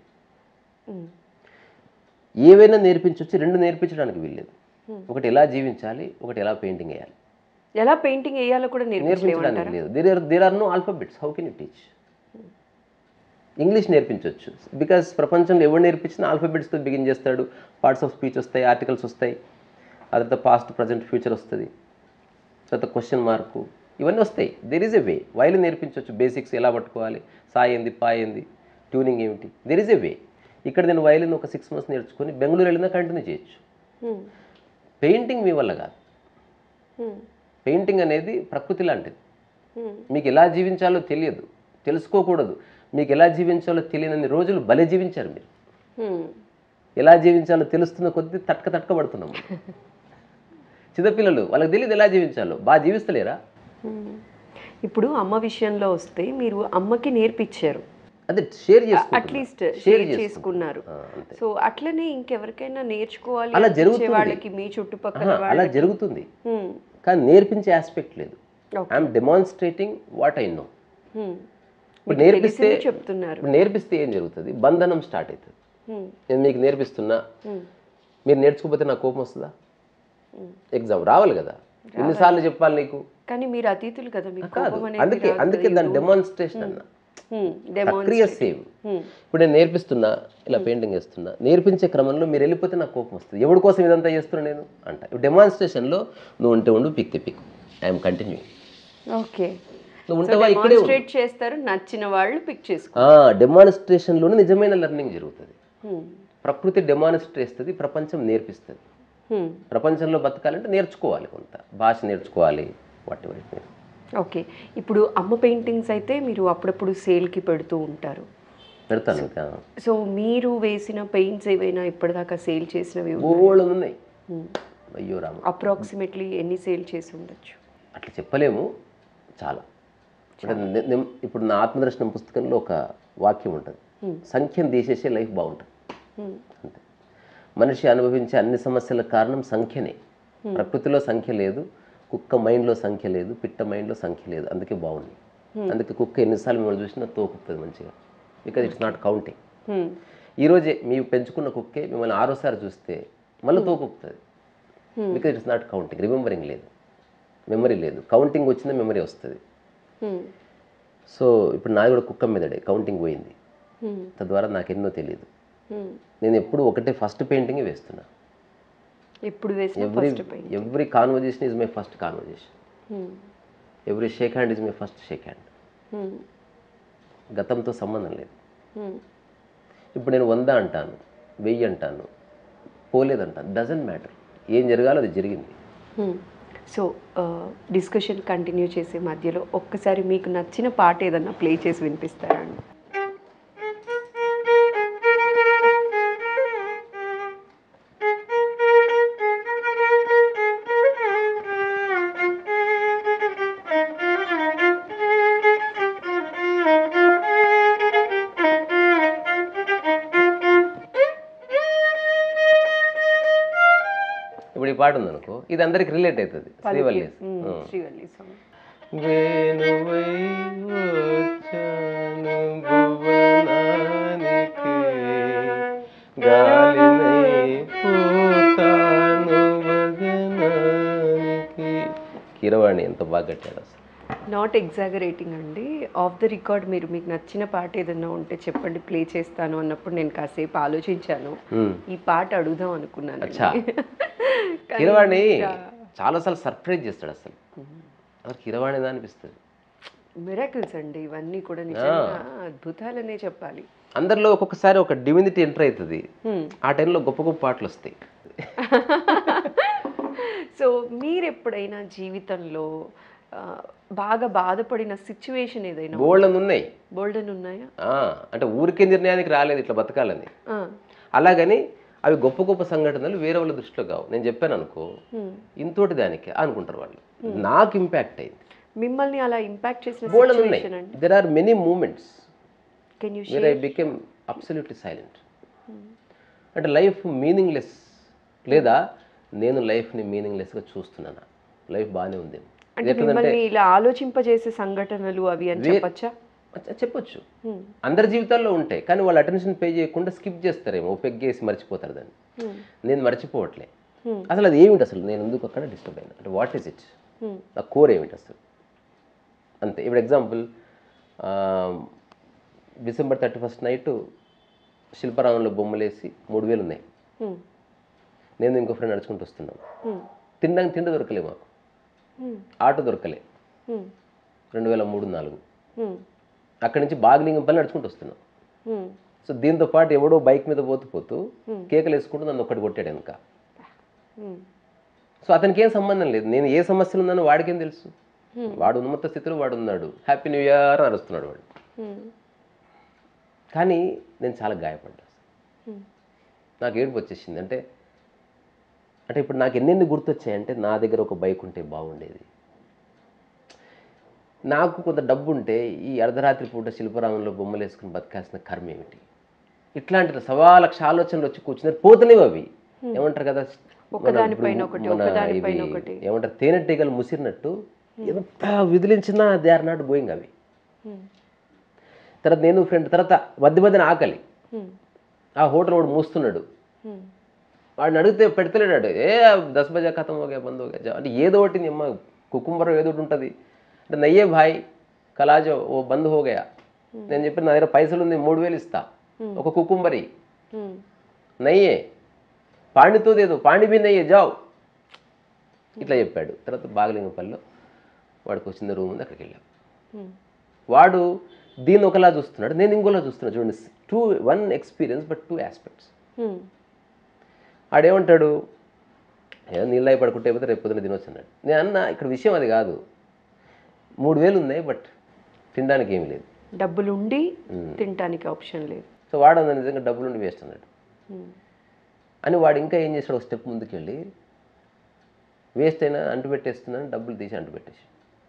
ఏవైనా నేర్పించవచ్చు రెండు నేర్పించడానికి వీల్లేదు ఒకటి ఎలా జీవించాలి ఒకటి ఎలా పెయింటింగ్ వేయాలి ఎలా పెయింటింగ్ వేయాలో కూడా నేర్పించలేమంటారా నేర్పించడానికి లేదు there are there are no alphabets how can you teach English నేర్పించవచ్చు బికాస్ ప్రపంచంలో ఎవరు నేర్పించినా ఆల్ఫాబెట్స్తో బిగిన్ చేస్తాడు పార్ట్స్ ఆఫ్ స్పీచ్ వస్తాయి ఆర్టికల్స్ వస్తాయి ఆ తర్వాత పాస్ట్ ప్రజెంట్ ఫ్యూచర్ వస్తుంది తర్వాత క్వశ్చన్ మార్కు ఇవన్నీ వస్తాయి దెర్ ఈజ్ ఎ వే వైలు నేర్పించవచ్చు బేసిక్స్ ఎలా పట్టుకోవాలి సాయి ఏంది పా ఏంది ట్యూనింగ్ ఏమిటి దెర్ ఈజ్ ఎ వే ఇక్కడ నేను వైలిన్ ఒక సిక్స్ మంత్స్ నేర్చుకొని బెంగళూరు వెళ్ళినా కంటిన్యూ చేయొచ్చు హ్మ్. పెయింటింగ్ మీ వల్ల కాదు హ్మ్. పెయింటింగ్ అనేది ప్రకృతి లాంటిది హ్మ్. మీకు ఎలా జీవించాలో తెలియదు తెలుసుకోకూడదు మీకు ఎలా జీవించాలో తెలియనన్ని రోజులు భలే జీవించారు మీరు హ్మ్. ఎలా జీవించాలో తెలుస్తున్న కొద్దీ తట్క తట్క పడుతున్నాం మనం. చిన్నపిల్లలు వాళ్ళకి తెలియదు ఎలా జీవించాలో బాగా జీవిస్తలేరా హ్మ్. ఇప్పుడు అమ్మ విషయంలో వస్తే మీరు అమ్మకి నేర్పించారు అదే షేర్ చేసుకుంటున్నా అట్లీస్ట్ షేర్ షేర్ చేసుకున్నారు ఆ, అంతే సో అట్లనే ఇంకెవరికైనా నేర్చుకోవాలి అలా అనిపించే జరుగుతుంది. వాళ్ళకి మీ చుట్టుపక్కల ఆహా, అలా జరుగుతుంది హ్మ్. కానీ నేర్పించే ఆస్పెక్ట్ లేదు Okay. I'm demonstrating what I know hmm. ఇప్పుడు మీకు నేర్పిస్తే తెలిసింది చెప్తున్నారు ఇప్పుడు నేర్పిస్తే ఏం జరుగుతుంది బంధనం స్టార్ట్ అవుతుంది హ్మ్. నేను మీకు నేర్పిస్తున్నా హ్మ్. మీరు నేర్చుకోకపోతే నాకు కోపం వస్తుందా ఎగ్జామ్ రావాలి కదా ఎన్నిసార్లు చెప్పాలి నీకు కానీ మీరు అతీతులు కదా మీకు కాదు కోపం అనేది అందుకే రాదు అందుకే కదా, దాని you don't- డెమాన్స్ట్రేషన్ అన్న హ్మ్. Demon- ప్రక్రియ సేమ్ హ్మ్. ఇప్పుడు నేను నేర్పిస్తున్నా ఇలా పెయింటింగ్ వేస్తున్నా నేర్పించే క్రమంలో మీరు వెళ్ళిపోతే నాకు కోపం వస్తుంది ఎవరి కోసం ఇదంతా చేస్తున్నా నేను అంట డెమాన్స్ట్రేషన్లో నువ్వు ఉంటే ఉండు pick pick I'm continuing okay నువ్వు ఉంటావా ఇక్కడే ఉండు డెమాన్స్ట్రేట్ చేస్తారు నచ్చిన వాళ్ళు పిక్ చేసుకో డెమాన్స్ట్రేషన్లోనే నిజమైన లెర్నింగ్ జరుగుతుంది హ్మ్. ప్రకృతి డెమాన్స్ట్రేట్ చేస్తుంది ప్రపంచం నేర్పిస్తుంది హ్మ్. ప్రపంచంలో బతకాలంటే నేర్చుకోవాలి కొంత భాష నేర్చుకోవాలి వాటి వైపు ఓకే ఇప్పుడు అమ్మ పెయింటింగ్స్ అయితే మీరు అప్పుడప్పుడు సేల్కి పెడుతూ ఉంటారు పెడతాను ఇంకా సో మీరు వేసిన పెయింట్స్ ఏవైనా ఇప్పటిదాకా సేల్ చేసినవి బోళ్ళు ఉన్నాయి అయ్యో రామ అప్రాక్సిమేట్లీ ఎన్ని సేల్ చేసి ఉండొచ్చు అట్లా చెప్పలేము చాలా అంటే నే- నేను- ఇప్పుడు నా ఆత్మదర్శనం పుస్తకంలో ఒక వాక్యం ఉంటుంది సంఖ్యను తీసేసే లైఫ్ బాగుంటుంది హ్మ్. అంతే మనిషి అనుభవించే అన్ని సమస్యల కారణం సంఖ్యనే ప్రకృతిలో సంఖ్య లేదు కుక్క మైండ్లో సంఖ్య లేదు పిట్ట మైండ్లో సంఖ్య లేదు అందుకే బాగుంది అందుకే కుక్క ఎన్నిసార్లు మిమ్మల్ని చూసినా తోకుతుంది మంచిగా బికాజ్ ఇట్స్ నాట్ కౌంటింగ్ హ్మ్. ఈరోజే మీరు పెంచుకున్న కుక్కే మిమ్మల్ని ఆరోసారి చూస్తే మళ్ళీ తోకుతుంది because it's not counting remembering లేదు మెమరీ లేదు కౌంటింగ్ వచ్చిందా మెమరీ వస్తుంది హ్మ్. సో ఇప్పుడు నాది కూడా కుక్క మీదడే కౌంటింగ్ పోయింది హ్మ్. తద్వారా నాకు ఎన్నో తెలియదు హ్మ్. నేను ఎప్పుడు ఒకటే ఫస్ట్ పెయింటింగ్ వేస్తున్నా ఎప్పుడు వేసిన ఎవ్రీ ఫస్ట్ పై every conversation is my first conversation hmm. Every shake hand is my first shake hand hmm. గతంతో సంబంధం లేదు హ్మ్. ఇప్పుడు నేను వంద అంటాను వెయ్యి అంటాను పోలేదంటాను డజంట్ మ్యాటర్ ఏం జరగాలో అది జరిగింది హ్మ్. సో డిస్కషన్ కంటిన్యూ చేసే మధ్యలో ఒక్కసారి మీకు నచ్చిన పాట ఏదన్నా ప్లే చేసి వినిపిస్తారా అండి ఇప్పుడు ఈ పాట ఉందనుకో ఇది అందరికి రిలేట్ అవుతుంది శ్రీవల్లి హ్మ్. శ్రీవల్లి సాంగ్ వేణువై వచ్చాను భువనానికి గాలినై పోతాను వదనానికి కీరవాణి ఎంత బాగా కట్టాడు అసలు నాట్ ఎగ్జాగరేటింగ్ అండి ఆఫ్ ద రికార్డ్ మీరు మీకు నచ్చిన పాట ఏదన్నా ఉంటే చెప్పండి ప్లే చేస్తాను అన్నప్పుడు నేను కాసేపు ఆలోచించాను మ్మ్. ఈ పాట అడుగుదాం అనుకున్నాను అచ్చా కీరవాణి చాలాసార్లు సర్ప్రైజ్ చేస్తాడు అసలు అసలు కీరవాణిదా అనిపిస్తుంది మిరాకిల్స్ అండి ఇవన్నీ కూడా నిజంగా అద్భుతాలనే చెప్పాలి అందరిలో ఒక్కొక్కసారి ఒక డివినిటీ ఎంటర్ అవుతుంది హ్మ్. ఆ టైంలో గొప్ప గొప్ప పాటలు వస్తాయి సో మీరు ఎప్పుడైనా జీవితంలో ఆ, బాగా బాధపడిన సిచ్యువేషన్ ఏదైనా బోల్డ్ ఉన్నాయి బోల్డెన్ ఉన్నాయా ఆ, అంటే ఊరికే నిర్ణయానికి రాలేదు ఇట్లా బతకాలని ఆ. అలాగని అవి గొప్ప గొప్ప సంఘటనలు వేరే వాళ్ళ దృష్టిలో కావు నేను చెప్పాను అనుకో హ్మ్. ఇంతోటి దానికి అనుకుంటారు వాళ్ళు నాకు ఇంపాక్ట్ అయింది మిమ్మల్ని అలా ఇంపాక్ట్ చేసిన బోల్డ్ ఉన్నాయి సిచ్యువేషన్ అండి there are many moments can you where I became absolutely silent అంటే లైఫ్ మీనింగ్లెస్ లేదా నేను లైఫ్ని మీనింగ్లెస్గా చూస్తున్నాను లైఫ్ బాగానే ఉంది అంటే మిమ్మల్ని ఇలా ఆలోచింపజేసే సంఘటనలు అవి అని చెప్పచ్చా చెప్పొచ్చు అందరి జీవితాల్లో ఉంటాయి కానీ వాళ్ళు అటెన్షన్ పే చేయకుండా స్కిప్ చేస్తారేమో ఓ పెగ్గేసి మర్చిపోతారు దాన్ని నేను మర్చిపోవట్లే Hmm. అసలు అది ఏమిటి అసలు నేను ఎందుకు అక్కడ డిస్టర్బ్ అయినా అంటే వాట్ ఈస్ ఇట్ ఆ కోర్ ఏమిటి అసలు అంతే ఇప్పుడు example December thirty first night శిల్పారామంలో బొమ్మలేసి మూడు వేలు ఉన్నాయి నేను ఇంకో ఫ్రెండ్ నడుచుకుంటూ వస్తున్నాం తినడానికి తిండి దొరకలే మాకు ఆటో దొరకలే రెండు వేల మూడు నాలుగు అక్కడి నుంచి బాగ్లింగంపల్లి నడుచుకుంటూ వస్తున్నాం సో దీంతో పాటు ఎవడో బైక్ మీద పోతూ పోతూ కేకలు వేసుకుంటూ నన్ను ఒక్కటి కొట్టాడు వెనక సో అతనికి ఏం సంబంధం లేదు నేను ఏ సమస్యలు ఉన్నానో వాడికేం తెలుసు వాడు ఉన్నత స్థితిలో వాడు ఉన్నాడు హ్యాపీ న్యూ ఇయర్ అని అరుస్తున్నాడు వాడు కానీ నేను చాలా గాయపడ్డా నాకు ఏడుపు వచ్చేసింది అంటే అంటే ఇప్పుడు నాకు ఎన్నెన్ని గుర్తొచ్చాయంటే నా దగ్గర ఒక బైక్ ఉంటే బాగుండేది నాకు కొంత డబ్బు ఉంటే ఈ అర్ధరాత్రి పూట శిల్పరామంలో బొమ్మలు వేసుకుని బతకాల్సిన కర్మ ఏమిటి ఇట్లాంటి సవా లక్ష ఆలోచనలు వచ్చి కూర్చున్నారు పోతలేవు అవి ఏమంటారు కదా మన ఒకదానిపైన ఇప్పుడు ఒకటి, మన ఒకదానిపైన ఇవి ఒకటి. ఏమంటారు తేనెటీగలు ముసిరినట్టు ఎంత విదిలించినా దే ఆర్ నాట్ గోయింగ్ అవి తర్వాత నేను ఫ్రెండ్ తర్వాత మధ్య మధ్యన ఆకలి ఆ హోటల్ వాడు మూస్తున్నాడు వాడిని అడిగితే పెడతలేడాడు ఏ దస్ బజా ఖతం ఓకే బంద్ ఓకే జా అంటే ఏదో ఒకటి నిమ్మ కుకుంబరం ఏదో ఒకటి ఉంటుంది అంటే నయ్యే భాయ్ కలాజో ఓ బంద్ హోగయా నేను చెప్పిన నా దగ్గర పైసలు ఉంది మూడు వేలు ఇస్తా ఒక కుకుంబరి నయ్యే పాండితో దేదో పాండి బి నయ్యే జావ్ ఇట్లా చెప్పాడు తర్వాత బాగలింగపల్లిలో వాడికి వచ్చిన రూమ్ ఉంది అక్కడికి వెళ్ళాం వాడు దీన్ని ఒకలా చూస్తున్నాడు నేను ఇంకోలా చూస్తున్నాడు చూడండి two one experience but two aspects ఆడేమంటాడు ఏదో నీళ్ళు అయి పడుకుంటే అయిపోతే రేపు పొద్దున తినొచ్చు అన్నాడు నేను అన్న ఇక్కడ విషయం అది కాదు మూడు వేలు ఉన్నాయి బట్ తినడానికి ఏమీ లేదు డబ్బులు ఉండి తినటానికి ఆప్షన్ లేదు సో వాడు అన్న నిజంగా డబ్బులు ఉండి వేస్ట్ అన్నాడు అని వాడు ఇంకా ఏం చేశాడు ఒక స్టెప్ ముందుకెళ్ళి వేస్ట్ అయినా అంటు పెట్టేస్తున్నాను డబ్బులు తీసి అంటు పెట్టేసి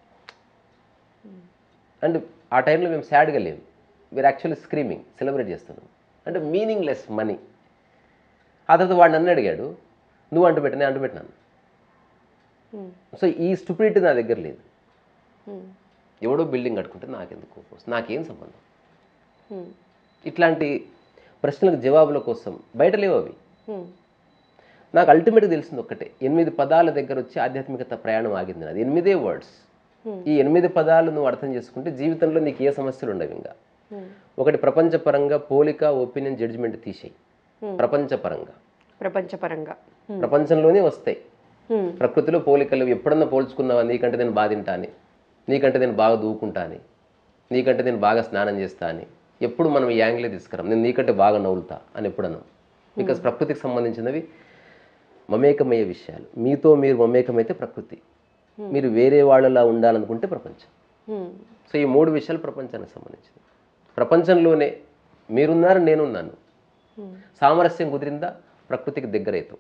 అండ్ ఆ టైంలో మేము సాడ్గా లేము వీరు యాక్చువల్లీ స్క్రీమింగ్ సెలబ్రేట్ చేస్తున్నాం అంటే మీనింగ్లెస్ మనీ ఆ తర్వాత వాడు నన్ను అడిగాడు నువ్వు అంటు పెట్టినా అంటు పెట్టినాను సో ఈ స్టూపిడిటీ నా దగ్గర లేదు ఎవడో బిల్డింగ్ కట్టుకుంటే నాకెందుకు కోపం వస్తుంది? నాకేం సంబంధం ఇట్లాంటి ప్రశ్నలకు జవాబుల కోసం బయట లేవు అవి హ్మ్. నాకు అల్టిమేట్గా తెలిసింది ఒక్కటే ఎనిమిది పదాల దగ్గర వచ్చి ఆధ్యాత్మికత ప్రయాణం ఆగింది అది ఎనిమిదే వర్డ్స్ Hmm. ఈ ఎనిమిది పదాలు నువ్వు అర్థం చేసుకుంటే జీవితంలో నీకు ఏ సమస్యలు ఉండవు ఇంకా హ్మ్. ఒకటి ప్రపంచపరంగా పోలిక ఒపీనియన్ జడ్జిమెంట్ తీసేయి Hmm. ప్రపంచపరంగా ప్రపంచపరంగా హ్మ్. ప్రపంచంలోనే వస్తాయి హ్మ్. ప్రకృతిలో పోలికలు ఎప్పుడన్నా పోల్చుకున్నావా నీకంటే నేను బాగా తింటా అని నీకంటే నేను బాగా దూకుంటా అని నీకంటే నేను బాగా స్నానం చేస్తా అని ఎప్పుడు మనం ఈ యాంగిలే తీసుకురాం నేను నీకంటే బాగా నవ్వులుతా అని ఎప్పుడన్నా బికాస్ ప్రకృతికి సంబంధించినవి మమేకమయ్యే విషయాలు మీతో మీరు మమేకమైతే ప్రకృతి మీరు వేరే వాళ్ళలా ఉండాలనుకుంటే ప్రపంచం హ్మ్. సో ఈ మూడు విషయాలు ప్రపంచానికి సంబంధించింది ప్రపంచంలోనే మీరున్నారు నేనున్నాను హ్మ్. సామరస్యం కుదిరిందా ప్రకృతికి దగ్గరవుతావు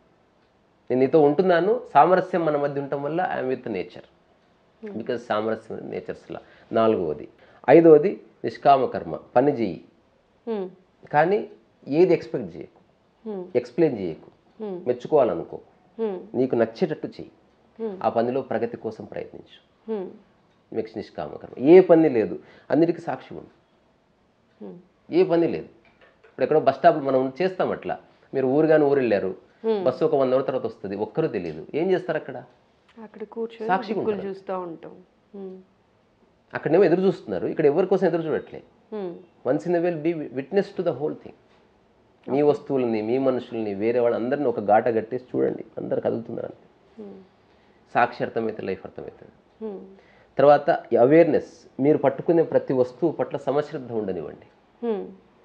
నేను నీతో ఉంటున్నాను సామరస్యం మన మధ్య ఉండటం వల్ల ఐఎమ్ విత్ నేచర్ బికాజ్ సామరస్యం నేచర్స్లా నాలుగవది ఐదవది నిష్కామ కర్మ పని చెయ్యి హ్మ్. కానీ ఏది ఎక్స్పెక్ట్ చేయకు హ్మ్. ఎక్స్ప్లెయిన్ చేయకు హ్మ్. మెచ్చుకోవాలనుకో హ్మ్. నీకు నచ్చేటట్టు చెయ్యి Hmm. ఆ పనిలో ప్రగతి కోసం ప్రయత్నించు హ్మ్. నెక్స్ట్ నిష్కామ కర్మ ఏ పని లేదు అన్నిటికీ సాక్షి ఉండు హ్మ్. ఏ పని లేదు ఇప్పుడు ఎక్కడో బస్ స్టాప్లో మనం చేస్తాం అట్లా మీరు ఊరు కానీ ఊరు వెళ్ళారు బస్సు ఒక వన్ అవర్ తర్వాత వస్తుంది ఒక్కరూ తెలియదు ఏం చేస్తారు అక్కడ అక్కడ కూర్చొని సాక్షిగా దిక్కులు చూస్తూ ఉంటాం హ్మ్. అక్కడేమో ఎదురు చూస్తున్నారు ఇక్కడ ఎవరి కోసం ఎదురు చూడట్లే hmm. Once in will be witness to the whole thing మీ వస్తువుల్ని మీ మనుషుల్ని వేరే వాళ్ళందరినీ ఒక గాట కట్టేసి చూడండి అందరు కదులుతున్నారు అంతే హ్మ్. సాక్షి అర్థమవుతుంది లైఫ్ అర్థమవుతుంది హ్మ్. తర్వాత అవేర్నెస్ మీరు పట్టుకునే ప్రతి వస్తువు పట్ల సమశ్రద్ధ ఉండనివ్వండి హ్మ్.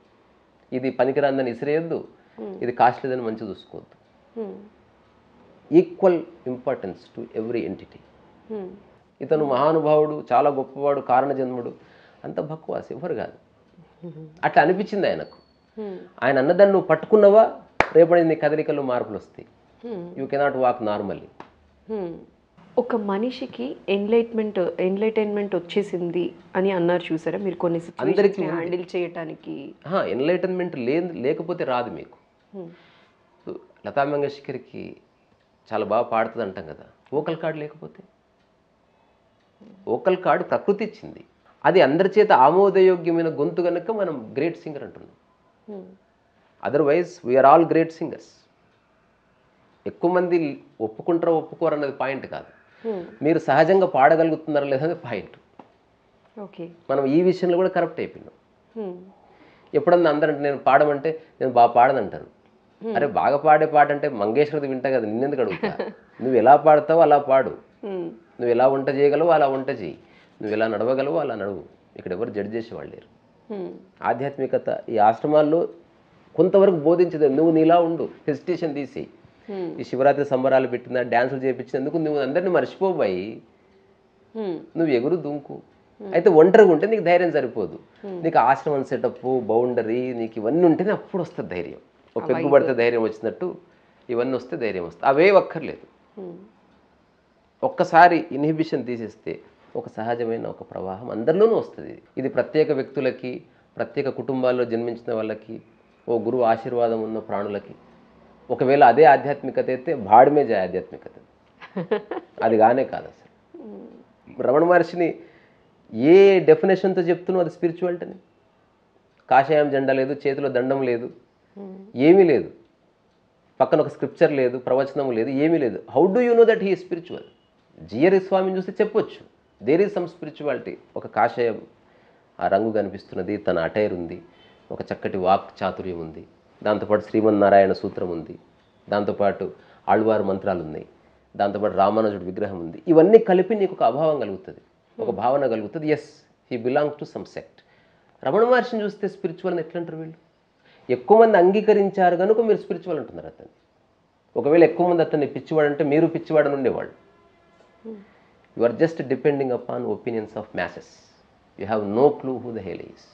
ఇది పనికిరాందని ఇసిరేయద్దు ఇది కాస్ట్లీదని మంచి చూసుకోవద్దు hmm. Equal importance to every entity hmm. ఇతను మహానుభావుడు చాలా గొప్పవాడు కారణజన్ముడు అంత భక్వాస్ ఎవరు కాదు అట్లా అనిపించింది ఆయనకు హ్మ్. ఆయన అన్నదాన్ని నువ్వు పట్టుకున్నావా రేపటి నీ కదలికల్లో మార్పులు వస్తాయి హ్మ్. యూ కెనాట్ వాక్ నార్మల్లీ హ్మ్. ఒక మనిషికి ఎన్లైట్మెంట్ ఎన్లైటైన్మెంట్ వచ్చేసింది అని అన్నారు చూసారా మీరు కొన్ని అందరికీ సిచ్యువేషన్స్ హ్యాండిల్ చేయటానికి ఎన్లైటన్మెంట్ లే లేకపోతే రాదు మీకు హ్మ్. ఇప్పుడు లతా మంగేష్కర్కి చాలా బాగా పాడుతుంది అంటాం కదా ఓకల్ కార్డు లేకపోతే ఓకల్ కార్డు ప్రకృతి ఇచ్చింది అది అందరి చేత ఆమోదయోగ్యమైన గొంతు కనుక మనం గ్రేట్ సింగర్ అంటున్నాం hmm. Otherwise we are all great singers ఎక్కువ మంది ఒప్పుకుంటారో ఒప్పుకోరు అన్నది పాయింట్ కాదు హ్మ్. మీరు సహజంగా పాడగలుగుతున్నారా లేదనేది పాయింట్ ఓకే మనం ఈ విషయంలో కూడా కరెక్ట్ అయిపోయినాం హ్మ్. ఎప్పుడన్నా అందరంటే నేను పాడమంటే నేను బాగా పాడనంటారు అరే బాగా పాడే పాట అంటే మంగేశ్వరది వింటా కదా నిన్నెందుకు అడుగుతా నువ్వు ఎలా పాడతావో అలా పాడు హ్మ్. నువ్వు ఎలా వంట చేయగలవో అలా వంట చేయి నువ్వు ఎలా నడవగలవో అలా నడువు ఇక్కడ ఎవరు జడ్జ్ చేసేవాళ్ళు లేరు హ్మ్. ఆధ్యాత్మికత ఈ ఆశ్రమాల్లో కొంతవరకు బోధించదు నువ్వు నీలా ఉండు హెసిటేషన్ తీసేయి హ్మ్. ఈ శివరాత్రి సంబరాలు పెట్టిన డ్యాన్సులు చేయించినందుకు నువ్వు అందరిని మర్చిపోబాయి హ్మ్. నువ్వు ఎగురు దుంకు అయితే ఒంటరిగా ఉంటే నీకు ధైర్యం సరిపోదు నీకు ఆశ్రమం సెటప్ బౌండరీ నీకు ఇవన్నీ ఉంటేనే అప్పుడు వస్తుంది ధైర్యం ఒక పెగ్గు పడితే ధైర్యం వచ్చినట్టు ఇవన్నీ వస్తే ధైర్యం వస్తుంది అవే ఒక్కర్లేదు హ్మ్. ఒక్కసారి ఇన్హిబిషన్ తీసేస్తే ఒక సహజమైన ఒక ప్రవాహం అందరిలోనూ వస్తుంది ఇది ప్రత్యేక వ్యక్తులకి ప్రత్యేక కుటుంబాల్లో జన్మించిన వాళ్ళకి ఓ గురువు ఆశీర్వాదం ఉన్న ప్రాణులకి ఒకవేళ అదే ఆధ్యాత్మికత అయితే భాడమే జయ ఆధ్యాత్మికత అది కానే కాదు అసలు రమణ మహర్షిని ఏ డెఫినేషన్తో చెప్తున్నావు అది స్పిరిచువాలిటీని కాషాయం జెండా లేదు చేతిలో దండం లేదు హ్మ్. ఏమీ లేదు పక్కన ఒక స్క్రిప్చర్ లేదు ప్రవచనం లేదు ఏమీ లేదు how do you know that he spiritual Jeeyar స్వామిని చూస్తే చెప్పొచ్చు దేర్ ఈజ్ సమ్ స్పిరిచువాలిటీ ఒక కాషాయం ఆ రంగు కనిపిస్తున్నది తన అటైర్ ఉంది ఒక చక్కటి వాక్ చాతుర్యం ఉంది దాంతోపాటు శ్రీమన్నారాయణ సూత్రం ఉంది దాంతోపాటు ఆళ్వారు మంత్రాలు ఉన్నాయి దాంతోపాటు రామానుజుడు విగ్రహం ఉంది ఇవన్నీ కలిపి నీకు ఒక అభావం కలుగుతుంది ఒక భావన కలుగుతుంది as he belongs to some sect Ramana మహర్షిని చూస్తే స్పిరిచువల్ అని ఎట్లా అంటారు వీళ్ళు ఎక్కువ మంది అంగీకరించారు కనుక మీరు స్పిరిచువల్ అంటున్నారు అతన్ని ఒకవేళ ఎక్కువ మంది అతన్ని పిచ్చివాడు అంటే మీరు పిచ్చివాడని ఉండేవాళ్ళు you are just depending upon opinions of masses you have no clue who the hell is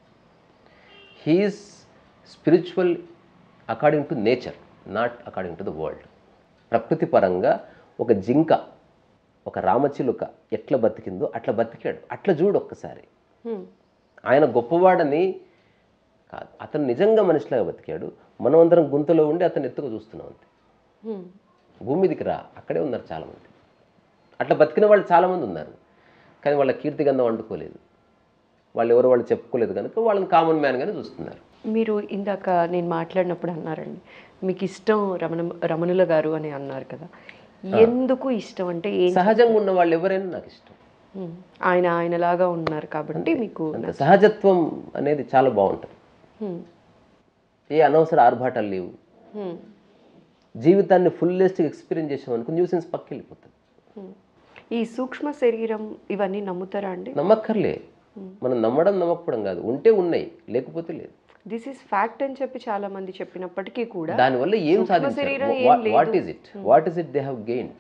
he is spiritual according to nature not according to the world ప్రకృతి పరంగా ఒక జింక ఒక రామచిలుక ఎట్లా బతికిందో అట్లా బతికాడు అట్లా చూడు ఒక్కసారి హ్మ్. ఆయన గొప్పవాడని కాదు అతను నిజంగా మనిషిలాగా బతికాడు మనం అందరం గుంతలో ఉండి అతను ఎత్తుగా చూస్తున్నాం అంతే హ్మ్. భూమి మీదకి రా అక్కడే ఉన్నారు చాలామంది అట్లా బతికిన వాళ్ళు చాలామంది ఉన్నారు కానీ వాళ్ళ కీర్తిగంధం వండుకోలేదు వాళ్ళు ఎవరో వాళ్ళు చెప్పుకోలేదు కనుక వాళ్ళని కామన్ మ్యాన్గానే చూస్తున్నారు మీరు ఇందాక నేను మాట్లాడినప్పుడు అన్నారండి మీకు ఇష్టం రమణ రమణుల గారు అని అన్నారు కదా ఎందుకు ఇష్టం అంటే ఏం సహజంగా ఉన్న వాళ్ళు ఎవరైనా నాకు ఇష్టం ఉమ్, ఆయన ఆయనలాగా ఉన్నారు కాబట్టి మీకు అంత సహజత్వం అనేది చాలా బాగుంటుంది ఉమ్, ఏ అనవసర ఆర్భాటాలు లేవు ఉమ్, జీవితాన్ని ఫుల్లెస్ట్గా ఎక్స్పీరియన్స్ చేసామనుకో న్యూసెన్స్ పక్క వెళ్ళిపోతుంది ఉమ్. ఈ సూక్ష్మ శరీరం ఇవన్నీ నమ్ముతారా అండి నమ్మక్కర్లే మనం నమ్మడం నమ్మకపోవడం కాదు ఉంటే ఉన్నాయి లేకపోతే లేదు దిస్ ఈస్ ఫ్యాక్ట్ అని చెప్పి చాలా మంది చెప్పినప్పటికీ కూడా దానివల్ల ఏం శరీరం సాధించారు what is it what is it they have gained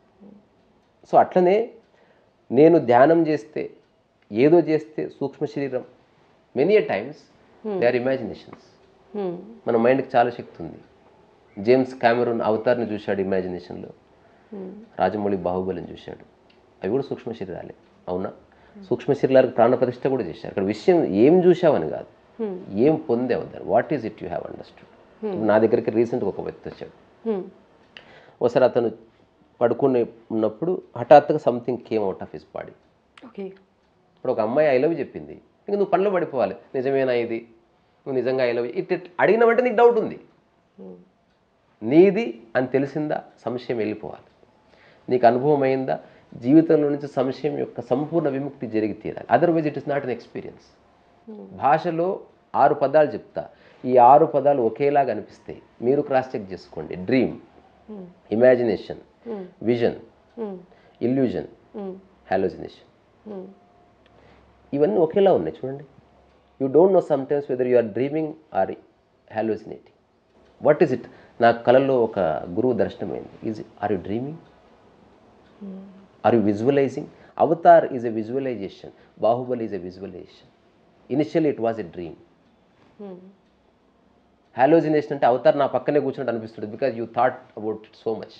so అట్లనే నేను ధ్యానం చేస్తే ఏదో చేస్తే సూక్ష్మ శరీరం many a times they are imaginations um, మన మైండ్కి చాలా శక్తి ఉంది జేమ్స్ క్యామెరూన్ అవతార్ని చూశాడు ఇమాజినేషన్లో ఉమ్, రాజమౌళి బాహుబలిని చూశాడు అవి కూడా సూక్ష్మ శరీరాలే అవునా సూక్ష్మ శరీరాలకు ప్రాణప్రతిష్ఠ కూడా చేశారు ఇక్కడ విషయం ఏం చూసావని కాదు Hmm. ఏం పొందావు దాన్ని what is it you have understood నా దగ్గరికి రీసెంట్గా ఒక వ్యక్తి వచ్చాడు ఉమ్, ఒకసారి అతను పడుకుని ఉన్నప్పుడు హఠాత్తుగా something came out of his body okay ఇప్పుడు ఒక అమ్మాయి ఐ లవ్ చెప్పింది ఇంక నువ్వు పనిలో పడిపోవాలి నిజమేనా ఇది నువ్వు నిజంగా ఐ లవ్ ఇట్ ఇట్ అడిగిన వెంటనే నీకు డౌట్ ఉంది ఉమ్, నీది అని తెలిసిందా సంశయం వెళ్ళిపోవాలి నీకు అనుభవం అయిందా జీవితంలో నుంచి సంశయం యొక్క సంపూర్ణ విముక్తి జరిగి తీరాలి otherwise it is not an experience భాషలో ఆరు పదాలు చెప్తా ఈ ఆరు పదాలు ఒకేలాగా అనిపిస్తాయి మీరు క్రాస్ చెక్ చేసుకోండి dream um, imagination um, vision um, illusion um, hallucination um, ఇవన్నీ ఒకేలా ఉన్నాయి చూడండి you don't know sometimes whether you are dreaming or hallucinating what is it నా కళల్లో ఒక గురువు దర్శనమైంది is are you dreaming are you visualizing Avatar is a visualization Baahubali is a visualization initially it was a dream um, hallucination అంటే Avatar నా పక్కనే కూర్చున్నట్టు అనిపిస్తుంది because you thought about it so much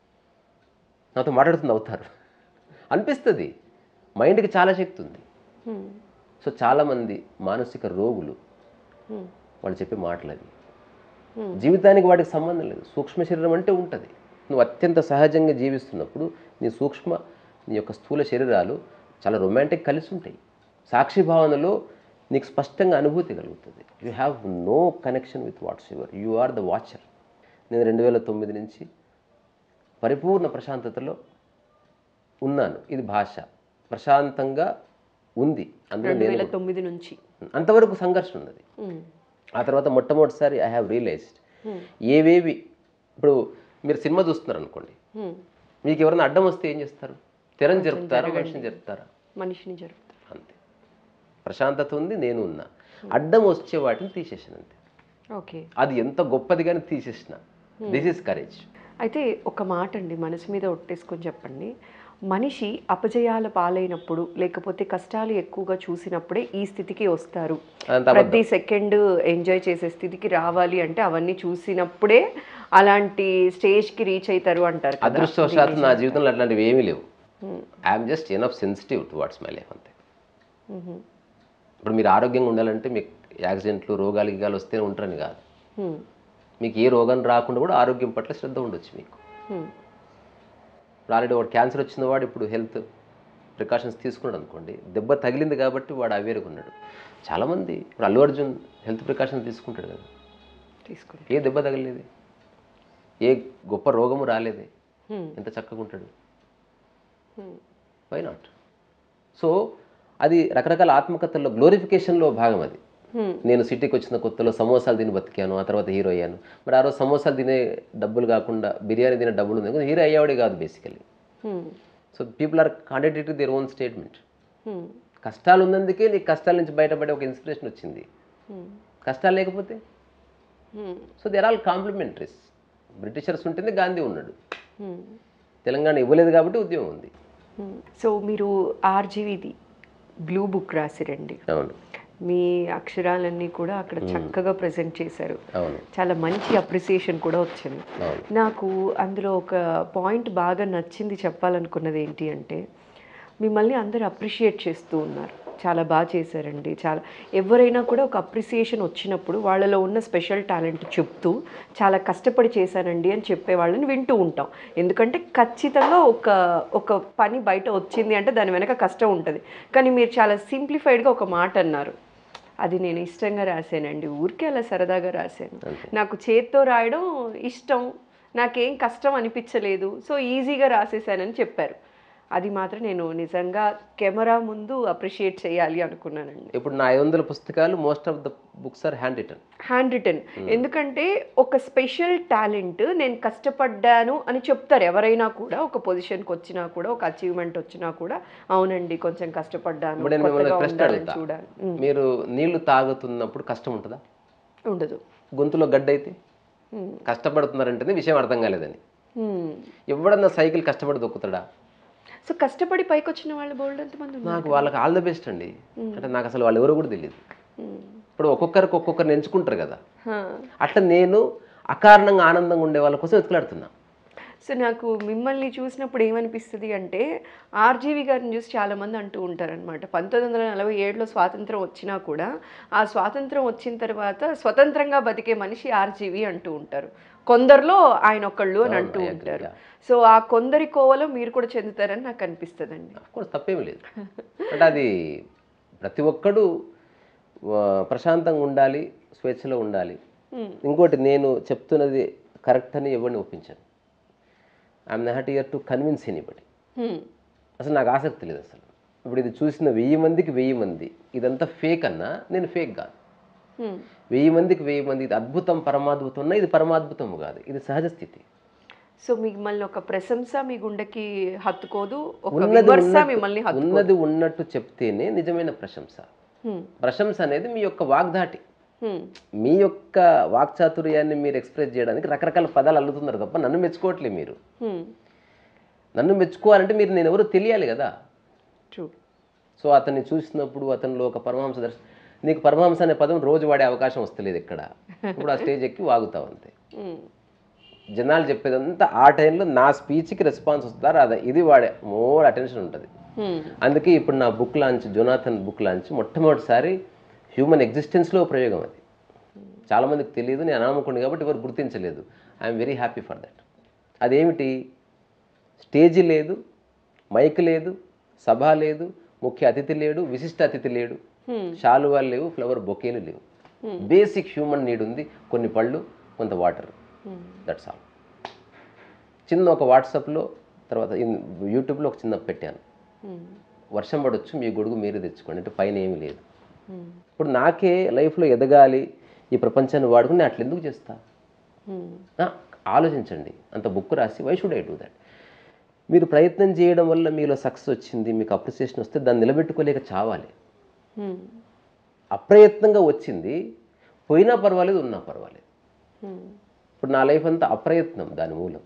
నాతో మాట్లాడుతుంది అవతారు అనిపిస్తుంది మైండ్కి చాలా శక్తి ఉంది ఉమ్, సో చాలామంది మానసిక రోగులు ఉమ్, వాళ్ళు చెప్పే మాటలు అవి Hmm. జీవితానికి వాటికి సంబంధం లేదు సూక్ష్మ శరీరం అంటే ఉంటుంది నువ్వు అత్యంత సహజంగా జీవిస్తున్నప్పుడు నీ సూక్ష్మ నీ యొక్క స్థూల శరీరాలు చాలా రొమాంటిక్ కలిసి ఉంటాయి సాక్షి భావనలో నీకు స్పష్టంగా అనుభూతి కలుగుతుంది you have no connection with what's your you are the watcher నేను రెండు వేల తొమ్మిది నుంచి పరిపూర్ణ ప్రశాంతతలో ఉన్నాను ఇది భాష ప్రశాంతంగా ఉంది అందులో రెండు నేను వేల తొమ్మిది నుంచి అంతవరకు సంఘర్షణ ఉన్నది ఉమ్, ఆ తర్వాత మొట్టమొదటిసారి ఐ హ్యావ్ రియలైజ్డ్ Hmm. ఏవేవి ఇప్పుడు మీరు సినిమా చూస్తున్నారు అనుకోండి ఉమ్, మీకు ఎవరైనా అడ్డం వస్తే ఏం చేస్తారు తెరని జరుపుతారా మనిషిని జరుపుతారా మనిషిని జరుపుతారు అంతే ప్రశాంతత ఉంది నేను ఉన్నా అడ్డం వచ్చే వాటిని తీసేసాను అంతే ఓకే అది ఎంత గొప్పది కానీ తీసేసిన దిస్ ఇస్ కరేజ్ అయితే ఒక మాట అండి మనసు మీద ఒట్టేసుకొని చెప్పండి మనిషి అపజయాల పాలైనప్పుడు లేకపోతే కష్టాలు ఎక్కువగా చూసినప్పుడే ఈ స్థితికి వస్తారు అంత ప్రతి సెకండ్ ఎంజాయ్ చేసే స్థితికి రావాలి అంటే అవన్నీ చూసినప్పుడే అలాంటి స్టేజ్కి రీచ్ అవుతారు అంటారు కదా అదృష్టవశాత్తు నా జీవితంలో అట్లాంటివి ఏమీ లేవు Hmm. I'm just enough sensitive towards my life అంతే మ్మ్. ఇప్పుడు మీరు ఆరోగ్యంగా ఉండాలంటే మీకు యాక్సిడెంట్లు రోగాలు గిగాలు వస్తేనే ఉంటారని కాదు మ్మ్. మీకు ఏ రోగం రాకుండా కూడా ఆరోగ్యం పట్ల శ్రద్ధ ఉండొచ్చు మీకు మ్మ్. ఇప్పుడు ఆల్రెడీ వాడు క్యాన్సర్ వచ్చిన వాడు ఇప్పుడు హెల్త్ ప్రికాషన్స్ తీసుకున్నాడు అనుకోండి దెబ్బ తగిలింది కాబట్టి వాడు అవేరుగా ఉన్నాడు చాలామంది ఇప్పుడు అల్లు అర్జున్ హెల్త్ ప్రికాషన్స్ తీసుకుంటాడు కదా తీసుకోండి ఏ దెబ్బ తగలేదు ఏ గొప్ప రోగము రాలేదే మ్మ్. ఎంత చక్కగా ఉంటాడు మ్మ్. వై నాట్ సో అది రకరకాల ఆత్మకథల్లో గ్లోరిఫికేషన్లో భాగం అది మ్మ్. నేను సిటీకి వచ్చిన కొత్తలో సమోసాలు తిని బతికాను ఆ తర్వాత హీరో అయ్యాను మరి ఆ రోజు సమోసాలు తినే డబ్బులు కాకుండా బిర్యానీ తినే డబ్బులు ఉంది హీరో అయ్యేవాడే కాదు బేసికలీ మ్మ్. So people are contradictory their own statement మ్మ్. కష్టాలు ఉన్నందుకే నీకు కష్టాల నుంచి బయటపడే ఒక ఇన్స్పిరేషన్ వచ్చింది మ్మ్. కష్టాలు లేకపోతే మ్మ్. So they're all complementaries Britishers ఉంటేనే గాంధీ ఉన్నాడు మ్మ్. తెలంగాణ ఇవ్వలేదు కాబట్టి ఉద్యమం ఉంది మ్మ్. సో మీరు ఆర్జీవిది బ్లూ బుక్ రాసిరండి అవును మీ అక్షరాలన్నీ కూడా అక్కడ చక్కగా ప్రజెంట్ చేశారు అవును చాలా మంచి అప్రిసియేషన్ కూడా వచ్చింది అవును నాకు అందులో ఒక పాయింట్ బాగా నచ్చింది చెప్పాలనుకున్నది ఏంటి అంటే మిమ్మల్ని అందరు అప్రిషియేట్ చేస్తూ ఉన్నారు చాలా బాగా చేశారండి చాలా ఎవరైనా కూడా ఒక అప్రిసియేషన్ వచ్చినప్పుడు వాళ్ళలో ఉన్న స్పెషల్ టాలెంట్ చెప్తూ చాలా కష్టపడి చేశానండి అని చెప్పే వాళ్ళని వింటూ ఉంటాం ఎందుకంటే ఖచ్చితంగా ఒక ఒక పని బయట వచ్చింది అంటే దాని వెనక కష్టం ఉంటుంది కానీ మీరు చాలా సింప్లిఫైడ్గా ఒక మాట అన్నారు అది నేను ఇష్టంగా రాశానండి ఊరికే అలా సరదాగా రాశాను నాకు చేత్తో రాయడం ఇష్టం నాకేం కష్టం అనిపించలేదు సో ఈజీగా రాసేసానని చెప్పారు అది మాత్రం నేను నిజంగా కెమెరా ముందు అప్రిషియేట్ చేయాలి అనుకున్నానండి ఇప్పుడు నా ఐదు వందల పుస్తకాలు most of the books are handwritten handwritten ఎందుకంటే ఒక స్పెషల్ టాలెంట్ నేను కష్టపడ్డాను అని చెప్తారు ఎవరైనా కూడా ఒక పొజిషన్కి వచ్చినా కూడా ఒక అచీవ్మెంట్ వచ్చినా కూడా అవునండి కొంచెం కష్టపడ్డాను ఇప్పుడు నేను మిమ్మల్ని కొత్తగా ప్రశ్న ఉండాలని అడుగుతా చూడాలి మీరు నీళ్లు తాగుతున్నప్పుడు కష్టం ఉంటుందా ఉండదు గొంతులో గడ్డ అయితే Hmm. కష్టపడుతున్నారంటేనే విషయం అర్థం కాలేదని Hmm. ఎవడన్నా సైకిల్ కష్టపడి దొక్కుతాడా సో కష్టపడి పైకి వచ్చిన వాళ్ళు బోల్డ్ ఎంతమంది ఉన్నారు నాకు వాళ్ళకి ఆల్ ద బెస్ట్ అండి అంటే నాకు అసలు వాళ్ళు ఎవరో కూడా తెలియదు Hmm. ఇప్పుడు ఒక్కొక్కరికి ఒక్కొక్కరిని ఎంచుకుంటారు కదా Huh. అట్లా నేను అకారణంగా ఆనందంగా ఉండే వాళ్ళ కోసం వెతుకులాడుతున్నా సో నాకు మిమ్మల్ని చూసినప్పుడు ఏమనిపిస్తుంది అంటే ఆర్జీవి గారిని చూసి చాలామంది అంటూ ఉంటారనమాట పంతొమ్మిది వందల నలభై ఏడులో స్వాతంత్రం వచ్చినా కూడా ఆ స్వాతంత్రం వచ్చిన తర్వాత స్వతంత్రంగా బతికే మనిషి ఆర్జీవి అంటూ ఉంటారు కొందరిలో ఆయన ఒకళ్ళు అని అంటూ ఉంటారు సో ఆ కొందరి కోవలో మీరు కూడా చెందుతారని నాకు అనిపిస్తుందండి కోర్స్ తప్పేమీ లేదు అంటే అది ప్రతి ఒక్కడు ఆ, ప్రశాంతంగా ఉండాలి స్వేచ్ఛలో ఉండాలి Hmm. ఇంకోటి నేను చెప్తున్నది కరెక్ట్ అని ఎవరిని ఒప్పించాను I'm not here to convince anybody Hmm. అసలు నాకు ఆసక్తి లేదు అసలు ఇప్పుడు ఇది చూసిన వెయ్యి మందికి వెయ్యి మంది ఇదంతా ఫేక్ అన్నా నేను ఫేక్ కాదు Hmm. వెయ్యి మందికి వెయ్యి మంది ఇది అద్భుతం పరమాద్భుతం ఉన్నా ఇది పరమాద్భుతం కాదు ఇది సహజ స్థితి సో మిమ్మల్ని ఒక ప్రశంస మీ గుండెకి హత్తుకోదు ఒక ఉన్నది విమర్శ ఉన్నట్టు- మిమ్మల్ని హత్తు ఉన్నది ఉన్నట్టు చెప్తేనే నిజమైన ప్రశంస Hmm. ప్రశంస అనేది మీ యొక్క వాగ్దాటి Hmm. మీ యొక్క వాక్చాతుర్యాన్ని మీరు ఎక్స్ప్రెస్ చేయడానికి రకరకాల పదాలు అల్లుతున్నారు తప్ప నన్ను మెచ్చుకోవట్లేదు మీరు Hmm. నన్ను మెచ్చుకోవాలంటే మీరు నేను ఎవరో తెలియాలి కదా True. సో అతన్ని చూసినప్పుడు అతనిలో ఒక పరమహంస దర్శ నీకు పరమహంస అనే పదం రోజు వాడే అవకాశం వస్తలేదు ఇక్కడ ఇప్పుడు ఆ స్టేజ్ ఎక్కి వాగుతావు అంతే Hmm. జనాలు చెప్పేదంతా ఆ టైంలో నా స్పీచ్కి రెస్పాన్స్ వస్తారు అది ఇది వాడే మోర్ అటెన్షన్ ఉంటుంది Hmm. అందుకే ఇప్పుడు నా book launch Jonathan book launch మొట్టమొదటిసారి హ్యూమన్ ఎగ్జిస్టెన్స్లో ప్రయోగం అది చాలామందికి తెలియదు నేను అనామకుడిని కాబట్టి ఎవరు గుర్తించలేదు I'm very happy for that అదేమిటి స్టేజీ లేదు మైక్ లేదు సభ లేదు ముఖ్య అతిథి లేడు విశిష్ట అతిథి లేడు శాలువాలు లేవు ఫ్లవర్ బొకేలు లేవు బేసిక్ హ్యూమన్ నీడ్ ఉంది కొన్ని పళ్ళు కొంత వాటర్ దట్స్ ఆల్ చిన్న ఒక వాట్సాప్లో తర్వాత ఇన్- యూట్యూబ్లో ఒక చిన్న పెట్టాను Hmm. వర్షం పడవచ్చు మీ గొడుగు మీరే తెచ్చుకోండి అంటే పైన ఏమీ లేదు Hmm. ఇప్పుడు నాకే లైఫ్లో ఎదగాలి ఈ ప్రపంచాన్ని వాడుకుని నేను అట్లా ఎందుకు చేస్తా Hmm. ఆ, ఆలోచించండి అంత బుక్ రాసి why should I do that మీరు ప్రయత్నం చేయడం వల్ల మీలో సక్సెస్ వచ్చింది మీకు అప్రిసియేషన్ వస్తే దాన్ని నిలబెట్టుకోలేక చావాలి Hmm. అప్రయత్నంగా వచ్చింది పోయినా పర్వాలేదు ఉన్నా పర్వాలేదు Hmm. ఇప్పుడు నా లైఫ్ అంతా అప్రయత్నం దాని మూలం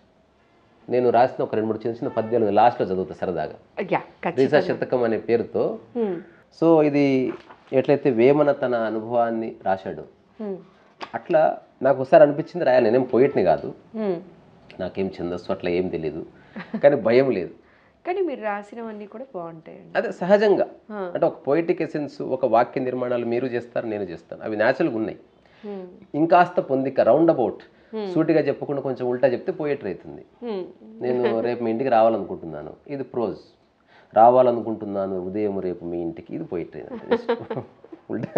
నేను రాసిన ఒక రెండు మూడు చిన్న చిన్న పద్యాలు లాస్ట్లో చదువుతా సరదాగా Yeah, ఖచ్చితంగా. రీసా శతకం అనే పేరుతో Hmm. సో ఇది ఎట్లయితే వేమన తన అనుభవాన్ని రాశాడు Hmm. అట్లా నాకు ఒకసారి అనిపించింది రాయాలి నేనేం పోయిట్ని కాదు Hmm. నాకేం ఛందస్సు అట్లా ఏం తెలియదు కానీ భయం లేదు కానీ మీరు రాసినవన్నీ కూడా బాగుంటాయండి అదే సహజంగా అంటే ఒక పోయిటిక్ ఎసెన్స్ ఒక వాక్య నిర్మాణాలు మీరు చేస్తారు నేను చేస్తాను అవి న్యాచురల్గా ఉన్నాయి Hmm. ఇంకాస్త పొందిక రౌండ్ అబౌట్ సూటిగా చెప్పకుండా కొంచెం ఉల్టా చెప్తే పోయేటర్ అవుతుంది Hmm. నేను రేపు మీ ఇంటికి రావాలనుకుంటున్నాను ఇది ప్రోజ్ రావాలనుకుంటున్నాను ఉదయం రేపు మీ ఇంటికి ఇది పోయిట్రీ ఉల్టా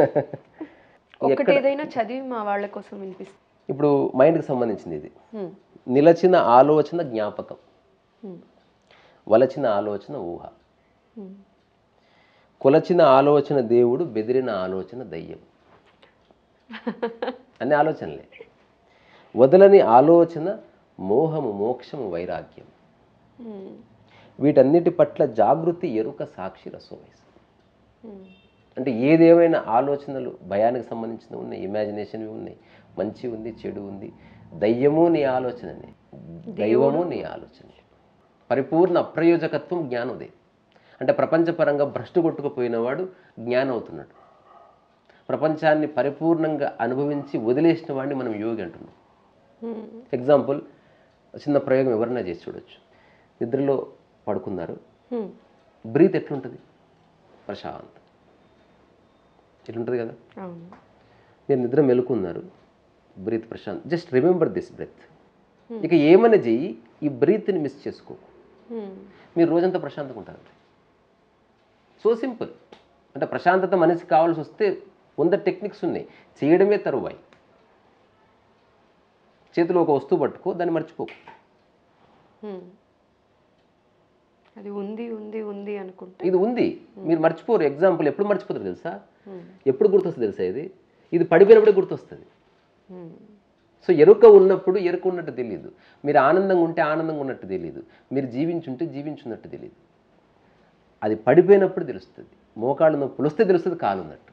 ఒకటి ఏదైనా చదివి మా వాళ్ళ కోసం వినిపిస్తుంది ఇప్పుడు మైండ్కి సంబంధించింది ఇది నిలచిన ఆలోచన జ్ఞాపకం వలచిన ఆలోచన ఊహ కొలచిన ఆలోచన దేవుడు బెదిరిన ఆలోచన దయ్యం అనే ఆలోచనలే వదలని ఆలోచన మోహము మోక్షము వైరాగ్యం వీటన్నిటి పట్ల జాగృతి ఎరుక సాక్షి రసోవయసు అంటే ఏదేమైనా ఆలోచనలు భయానికి సంబంధించినవి ఉన్నాయి ఇమాజినేషన్వి ఉన్నాయి మంచి ఉంది చెడు ఉంది దయ్యము నీ ఆలోచననే దైవము నీ ఆలోచన పరిపూర్ణ అప్రయోజకత్వం జ్ఞానోదయం అంటే ప్రపంచపరంగా భ్రష్టు కొట్టుకుపోయినవాడు జ్ఞానం అవుతున్నాడు ప్రపంచాన్ని పరిపూర్ణంగా అనుభవించి వదిలేసిన వాడిని మనం యోగి అంటున్నాం ఎగ్జాంపుల్ చిన్న ప్రయోగం ఎవరైనా చేసి చూడొచ్చు నిద్రలో పడుకున్నారు బ్రీత్ ఎట్లుంటుంది ప్రశాంతం ఇట్లా ఉంటుంది కదా అవును మీరు నిద్ర మెలుకున్నారు బ్రీత్ ప్రశాంత్ జస్ట్ రిమెంబర్ దిస్ బ్రెత్ ఇక ఏమైనా చెయ్యి ఈ బ్రీత్ని మిస్ చేసుకో Hmm. మీరు రోజంతా ప్రశాంతంగా ఉంటారు సో సింపుల్ అంటే ప్రశాంతత మనిషికి కావాల్సి వస్తే వంద టెక్నిక్స్ ఉన్నాయి చేయడమే తరువాయి చేతిలో ఒక వస్తువు పట్టుకో దాన్ని మర్చిపోకు Hmm. అది ఉంది ఉంది ఉంది అనుకుంటే ఇది ఉంది మీరు మర్చిపోరు ఎగ్జాంపుల్ ఎప్పుడు మర్చిపోతారు తెలుసా ఎప్పుడు గుర్తొస్తుంది తెలుసా ఇది ఇది పడిపోయినప్పుడే గుర్తొస్తుంది Hmm. సో ఎరుక ఉన్నప్పుడు ఎరుక ఉన్నట్టు తెలియదు మీరు ఆనందంగా ఉంటే ఆనందంగా ఉన్నట్టు తెలియదు మీరు జీవించుంటే జీవించున్నట్టు తెలియదు అది పడిపోయినప్పుడు తెలుస్తుంది మోకాళ్ళు నొప్పులు వస్తే తెలుస్తుంది కాలు ఉన్నట్టు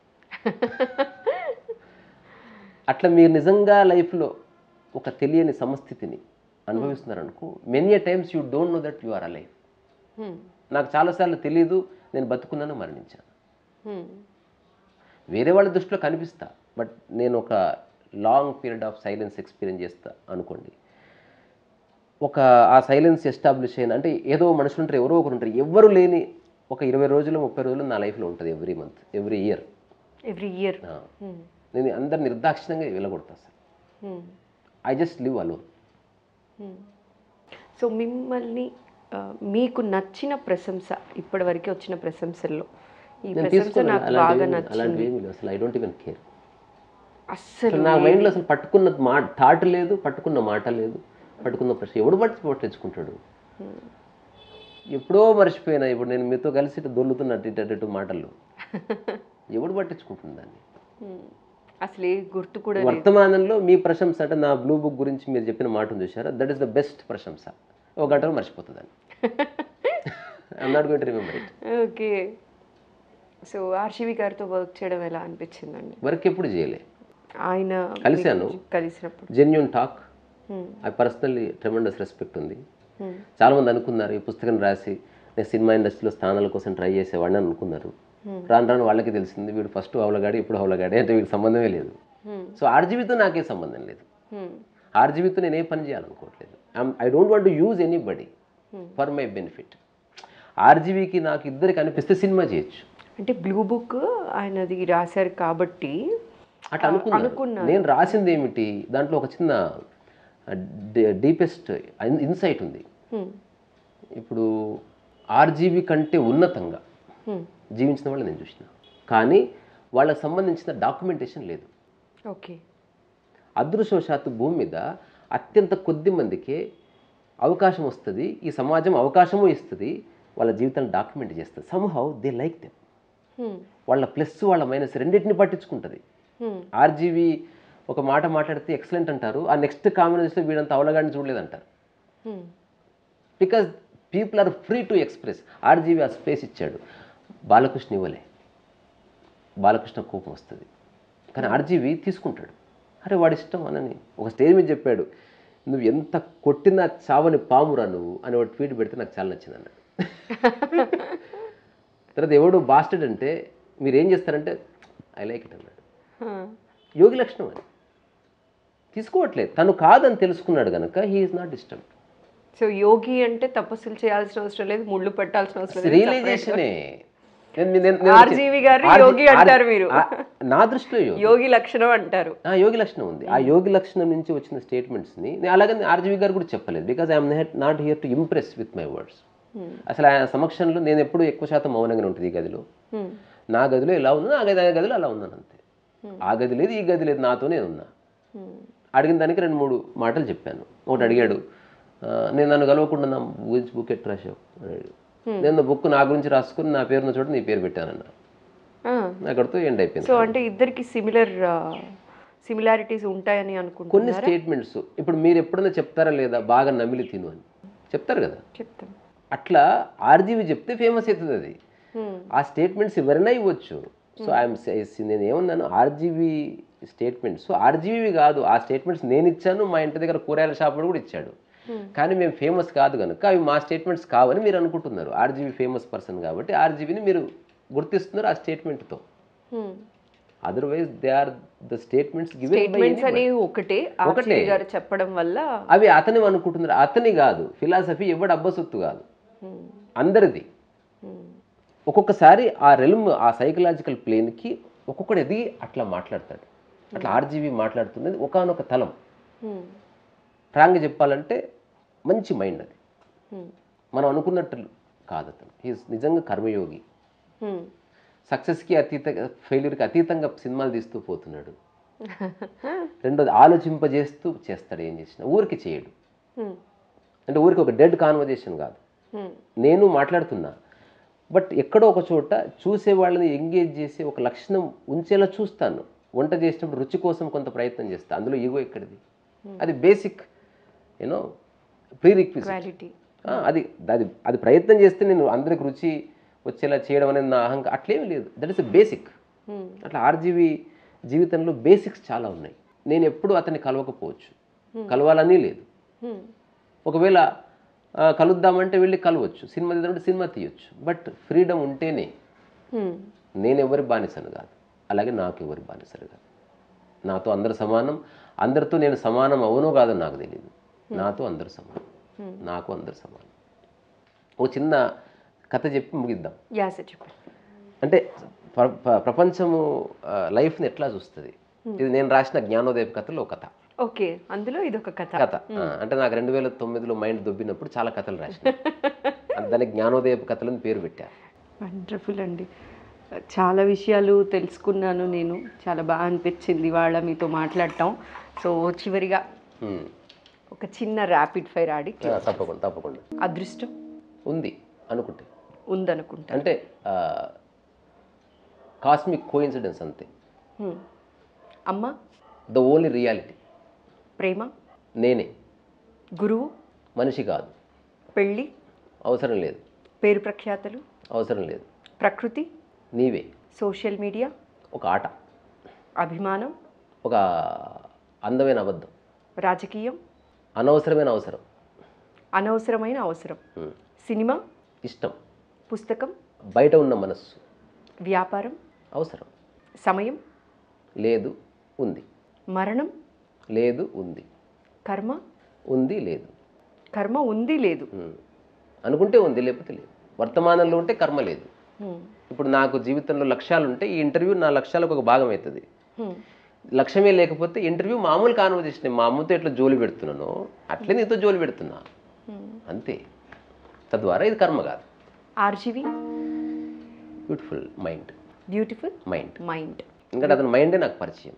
అట్లా మీరు నిజంగా లైఫ్లో ఒక తెలియని సమస్థితిని అనుభవిస్తున్నారనుకో many a times you don't know that you are a life Hmm. నాకు చాలాసార్లు తెలియదు నేను బతుకున్నాను మరణించాను Hmm. వేరే వాళ్ళ దృష్టిలో కనిపిస్తా బట్ నేను ఒక long period of silence experience చేస్తా అనుకోండి ఒక ఆ సైలెన్స్ ఎస్టాబ్లిష్ అయిన అంటే ఏదో మనుషులు ఉంటారు ఎవరో ఒకరు ఉంటారు ఎవరు లేని ఒక ఇరవై రోజులు ముప్పై రోజులు నా లైఫ్లో ఉంటుంది every month every year every year నేను అందరు నిర్దాక్షిణంగా వెళ్ళగొడతా sir I just live alone so మిమ్మల్ని ఆ, మీకు నచ్చిన ప్రశంస ఇప్పటివరకు వచ్చిన ప్రశంసల్లో ఈ నేను ప్రశంస తీసుకోను నాకు బాగా అలాంటివి నచ్చింది అలాంటివి ఏమీ లేవు అసలు ఐ డోంట్ ఈవెన్ కేర్ అస్సలు అసలు నా మైండ్లో అసలు పట్టుకున్న మా థాట్ లేదు పట్టుకున్న మాట లేదు పట్టుకున్న ప్రశ్న ఎవడు పట్టి తెచ్చుకుంటాడు ఎప్పుడో మర్చిపోయినా ఇప్పుడు నేను మీతో కలిసి ఇటు దొల్లుతున్నట్టు ఇటు అటు ఇటు మాటలు ఎవడు పట్టించుకుంటుంది దాన్ని Hmm. అసలు ఏ గుర్తు కూడా లేదు వర్తమానంలో మీ ప్రశంస అంటే నా బ్లూ బుక్ గురించి మీరు చెప్పిన మాట ఉంది చూసారా దట్ ఈస్ ద బెస్ట్ ప్రశంస ఒక గంటలో మర్చిపోతుందని I'm not going to remember it okay so RGV గారితో వర్క్ చేయడం ఎలా అనిపించిందండి వర్క్ ఎప్పుడు చేయలే ఆయన కలిశాను. మీకు కలిసినప్పుడు genuine talk Hmm. I personally tremendous respect ఉంది Hmm. చాలామంది అనుకున్నారు ఈ పుస్తకం రాసి నేను సినిమా ఇండస్ట్రీలో స్థానాల కోసం ట్రై చేసేవాడిని అని అనుకున్నారు రాను రాను వాళ్ళకి తెలిసింది వీడు ఫస్ట్ హౌలగాడి ఇప్పుడు హౌలగాడి అంటే వీడికి సంబంధమే లేదు Hmm. సో ఆర్జీబీతో నాకే సంబంధం లేదు Hmm. ఆర్జీబీతో నేను ఏ పని చేయాలనుకోవట్లేదు I don't want to use anybody for my benefit ఆర్జీబీకి నాకు ఇద్దరికి అనిపిస్తే సినిమా చేయొచ్చు అంటే బ్లూ బుక్ ఆయనది రాశారు కాబట్టి అట్లా అనుకున్నాను నేను రాసింది ఏమిటి దాంట్లో ఒక చిన్న డీపెస్ట్ ఇన్సైట్ ఉంది Hmm. ఇప్పుడు ఆర్జీబీ కంటే ఉన్నతంగా Hmm. జీవించిన వాళ్ళు నేను చూసిన కానీ వాళ్ళకి సంబంధించిన డాక్యుమెంటేషన్ లేదు ఓకే అదృష్టవశాత్తు భూమి మీద అత్యంత కొద్ది మందికే అవకాశం వస్తుంది ఈ సమాజం అవకాశము ఇస్తుంది వాళ్ళ జీవితాన్ని డాక్యుమెంట్ చేస్తుంది somehow they like them Hmm. వాళ్ళ ప్లస్ వాళ్ళ మైనస్ రెండింటిని పట్టించుకుంటుంది Hmm. ఆర్జీవి ఒక మాట మాట్లాడితే ఎక్సలెంట్ అంటారు ఆ నెక్స్ట్ కాంబినేషన్లో వీడంత అవలగాడిని చూడలేదంటారు Hmm. Because people are free to express RGV ఆ స్పేస్ ఇచ్చాడు బాలకృష్ణ ఇవ్వలే బాలకృష్ణ కోపం వస్తుంది కానీ ఆర్జీవి తీసుకుంటాడు అరే వాడి ఇష్టం అనని ఒక స్టేజ్ మీద చెప్పాడు నువ్వు ఎంత కొట్టినా చావని పామురా నువ్వు అని ఒక ట్వీట్ పెడితే నాకు చాలా నచ్చింది అన్నాడు తర్వాత ఎవడు బాస్టెడ్ అంటే మీరు ఏం చేస్తారంటే ఐ లైక్ ఇట్ అన్నాడు Huh. యోగి లక్షణం అని తీసుకోవట్లేదు తను కాదని తెలుసుకున్నాడు కనుక హీఈస్ నాట్ డిస్టర్బ్ సో యోగి అంటే తపస్సులు చేయాల్సిన అవసరం లేదు ముళ్ళు పెట్టాల్సిన అవసరం లేదు రియలైజేషనే నేను- నేను- నేను- ఆర్జీవి గారిని ఆర్జీ- యోగి అంటారు మీరు. ఆ- నా దృష్టిలో యోగి యోగి లక్షణం అంటారు ఆ యోగి లక్షణం ఉంది ఆ యోగి లక్షణం నుంచి వచ్చిన స్టేట్మెంట్స్ని నేను అలాగని ఆర్జీవి గారు కూడా చెప్పలేదు because I'm not here to impress with my words అసలు ఆయన సమక్షంలో నేను ఎప్పుడు ఎక్కువ శాతం మౌనంగానే ఉంటుంది ఈ గదిలో Hmm. నా గదిలో ఇలా ఉన్నాను ఆ గది ఆ గదిలో అలా ఉన్నాను అంతే ఆ గది లేదు ఈ గది లేదు నాతోనే ఉన్నా Hmm. అడిగిన దానికి రెండు మూడు మాటలు చెప్పాను ఒకటి అడిగాడు ఆ, నేను నన్ను కలవకుండా నా గురించి బుక్ ఎట్టు రాశావు అన్నాడు నేను బుక్ నా గురించి రాసుకుని నా పేరున్న చోట నీ పేరు పెట్టానన్న Ah. అక్కడితో ఎండ్ అయిపోయింది సో అంటే ఇద్దరికి సిమిలర్ సిమిలారిటీస్ ఉంటాయని కొన్ని అనుకుంటున్నారా స్టేట్మెంట్స్ ఇప్పుడు మీరు ఎప్పుడైనా చెప్తారా లేదా బాగా నమిలి తిను అని చెప్తారు కదా చెప్తాం అట్లా ఆర్జీవి చెప్తే ఫేమస్ అవుతుంది అది Hmm. ఆ స్టేట్మెంట్స్ ఎవరైనా ఇవ్వచ్చు సో ఐఎమ్ నేను ఏమన్నాను ఆర్జీవి స్టేట్మెంట్స్ ఆర్జీవి కాదు ఆ స్టేట్మెంట్స్ నేను ఇచ్చాను మా ఇంటి దగ్గర కూరగాయల షాప్ కూడా ఇచ్చాడు కానీ మేము ఫేమస్ కాదు కనుక అవి మా స్టేట్మెంట్స్ కావని మీరు అనుకుంటున్నారు ఆర్జీవి ఫేమస్ పర్సన్ కాబట్టి ఆర్జీవిని మీరు గుర్తిస్తున్నారు ఆ స్టేట్మెంట్తో Hmm. Otherwise they are the statements given statements అనేవి ఒకటే ఆర్జీవి గారు చెప్పడం వల్ల అవి అతని అనుకుంటున్నారు అతని కాదు ఫిలాసఫీ ఎవడు అబ్బసొత్తు కాదు Hmm. అందరిది Hmm. ఒక్కొక్కసారి ఆ రెల్మ్ ఆ సైకలాజికల్ ప్లేన్కి ఒక్కొక్కడు ఎదిగి అట్లా మాట్లాడతాడు అట్లా ఆర్జీవి మాట్లాడుతున్నది ఒకనొక తలం హ్మ్. ఫ్రాంక్గా చెప్పాలంటే మంచి మైండ్ అది హ్మ్. మనం అనుకున్నట్టు కాదు అతను హీస్ నిజంగా కర్మయోగి హ్మ్. సక్సెస్కి అతీత ఫెయిల్యూర్కి అతీతంగా సినిమాలు తీస్తూ పోతున్నాడు రెండోది ఆలోచింపజేస్తూ చేస్తాడు ఏం చేసినా ఊరికి చేయడు హ్మ్. అంటే ఊరికి ఒక డెడ్ కాన్వర్జేషన్ కాదు హ్మ్. నేను మాట్లాడుతున్నా బట్ ఎక్కడో ఒక చోట చూసే వాళ్ళని ఎంగేజ్ చేసి ఒక లక్షణం ఉంచేలా చూస్తాను వంట చేసినప్పుడు రుచి కోసం కొంత ప్రయత్నం చేస్తాను అందులో ఈగో ఎక్కడిది అది basic you know prerequisite quality అది అది అది ప్రయత్నం చేస్తే నేను అందరికి రుచి వచ్చేలా చేయడం అనేది నా అహంకారం అట్లేమీ లేదు దట్ ఇస్ ఎ బేసిక్ హ్మ్. అట్లా ఆర్జీవి జీవితంలో బేసిక్స్ చాలా ఉన్నాయి నేను ఎప్పుడు అతన్ని కలవకపోవచ్చు కలవాలని లేదు హ్మ్. ఒకవేళ ఆ, కలుద్దామంటే వెళ్ళి కలవచ్చు సినిమా తీద్దామంటే సినిమా తీయొచ్చు బట్ ఫ్రీడమ్ ఉంటేనే హ్మ్. నేను ఎవరి బానిసను కాదు అలాగే నాకు ఎవరి బానిసలు కాదు నాతో అందరు సమానం అందరితో నేను సమానం అవునో కాదో నాకు తెలియదు నాతో అందరు సమానం నాకు అందరు సమానం ఓ చిన్న కథ చెప్పి ముగిద్దాం యా సార్ చెప్పండి అంటే ప్ర- ప్ర- ప్రపంచము ఆ, లైఫ్ని ఎట్లా చూస్తుంది ఇది నేను రాసిన జ్ఞానోదయ కథలో ఒక కథ ఓకే అందులో ఇదొక కథ కథ ఆ, అంటే నాకు రెండు వేల తొమ్మిదిలో మైండ్ దొబ్బినప్పుడు చాలా కథలు రాసిన దానికి జ్ఞానోదయపు కథలు అని పేరు పెట్టా వండర్ఫుల్ అండి చాలా విషయాలు తెలుసుకున్నాను నేను చాలా బాగా అనిపించింది ఇవాళ మీతో మాట్లాడటం సో చివరిగా ఉమ్. ఒక చిన్న ర్యాపిడ్ ఫైర్ ఆడి ఆ, తప్పకుండా తప్పకుండా అదృష్టం ఉంది అనుకుంటే ఉందనుకుంటా అంటే కాస్మిక్ కోఇన్సిడెన్స్ అంతే హ్మ్. అమ్మ ద ఓన్లీ రియాలిటీ ప్రేమ నేనే గురువు మనిషి కాదు పెళ్ళి అవసరం లేదు పేరు ప్రఖ్యాతలు అవసరం లేదు ప్రకృతి నీవే సోషల్ మీడియా ఒక ఆట అభిమానం ఒక అందమైన అబద్ధం రాజకీయం అనవసరమైన అవసరం అనవసరమైన అవసరం ఉమ్. సినిమా ఇష్టం పుస్తకం బయట ఉన్న మనస్సు వ్యాపారం అవసరం సమయం లేదు ఉంది మరణం లేదు ఉంది కర్మ ఉంది లేదు కర్మ ఉంది లేదు ఉమ్. అనుకుంటే ఉంది లేకపోతే లేదు వర్తమానంలో ఉంటే కర్మ లేదు హ్మ్. ఇప్పుడు నాకు జీవితంలో లక్ష్యాలు ఉంటే ఈ ఇంటర్వ్యూ నా లక్ష్యాలకు ఒక భాగం అవుతుంది హ్మ్. లక్ష్యమే లేకపోతే ఇంటర్వ్యూ మామూలు కాన్వర్జేషన్ మా అమ్మతో ఎట్లా జోలి పెడుతున్నానో అట్లే నీతో జోలి పెడుతున్నా హ్మ్. అంతే తద్వారా ఇది కర్మ కాదు RGV beautiful mind beautiful mind mind ఎందుకంటే అతని మైండే నాకు పరిచయం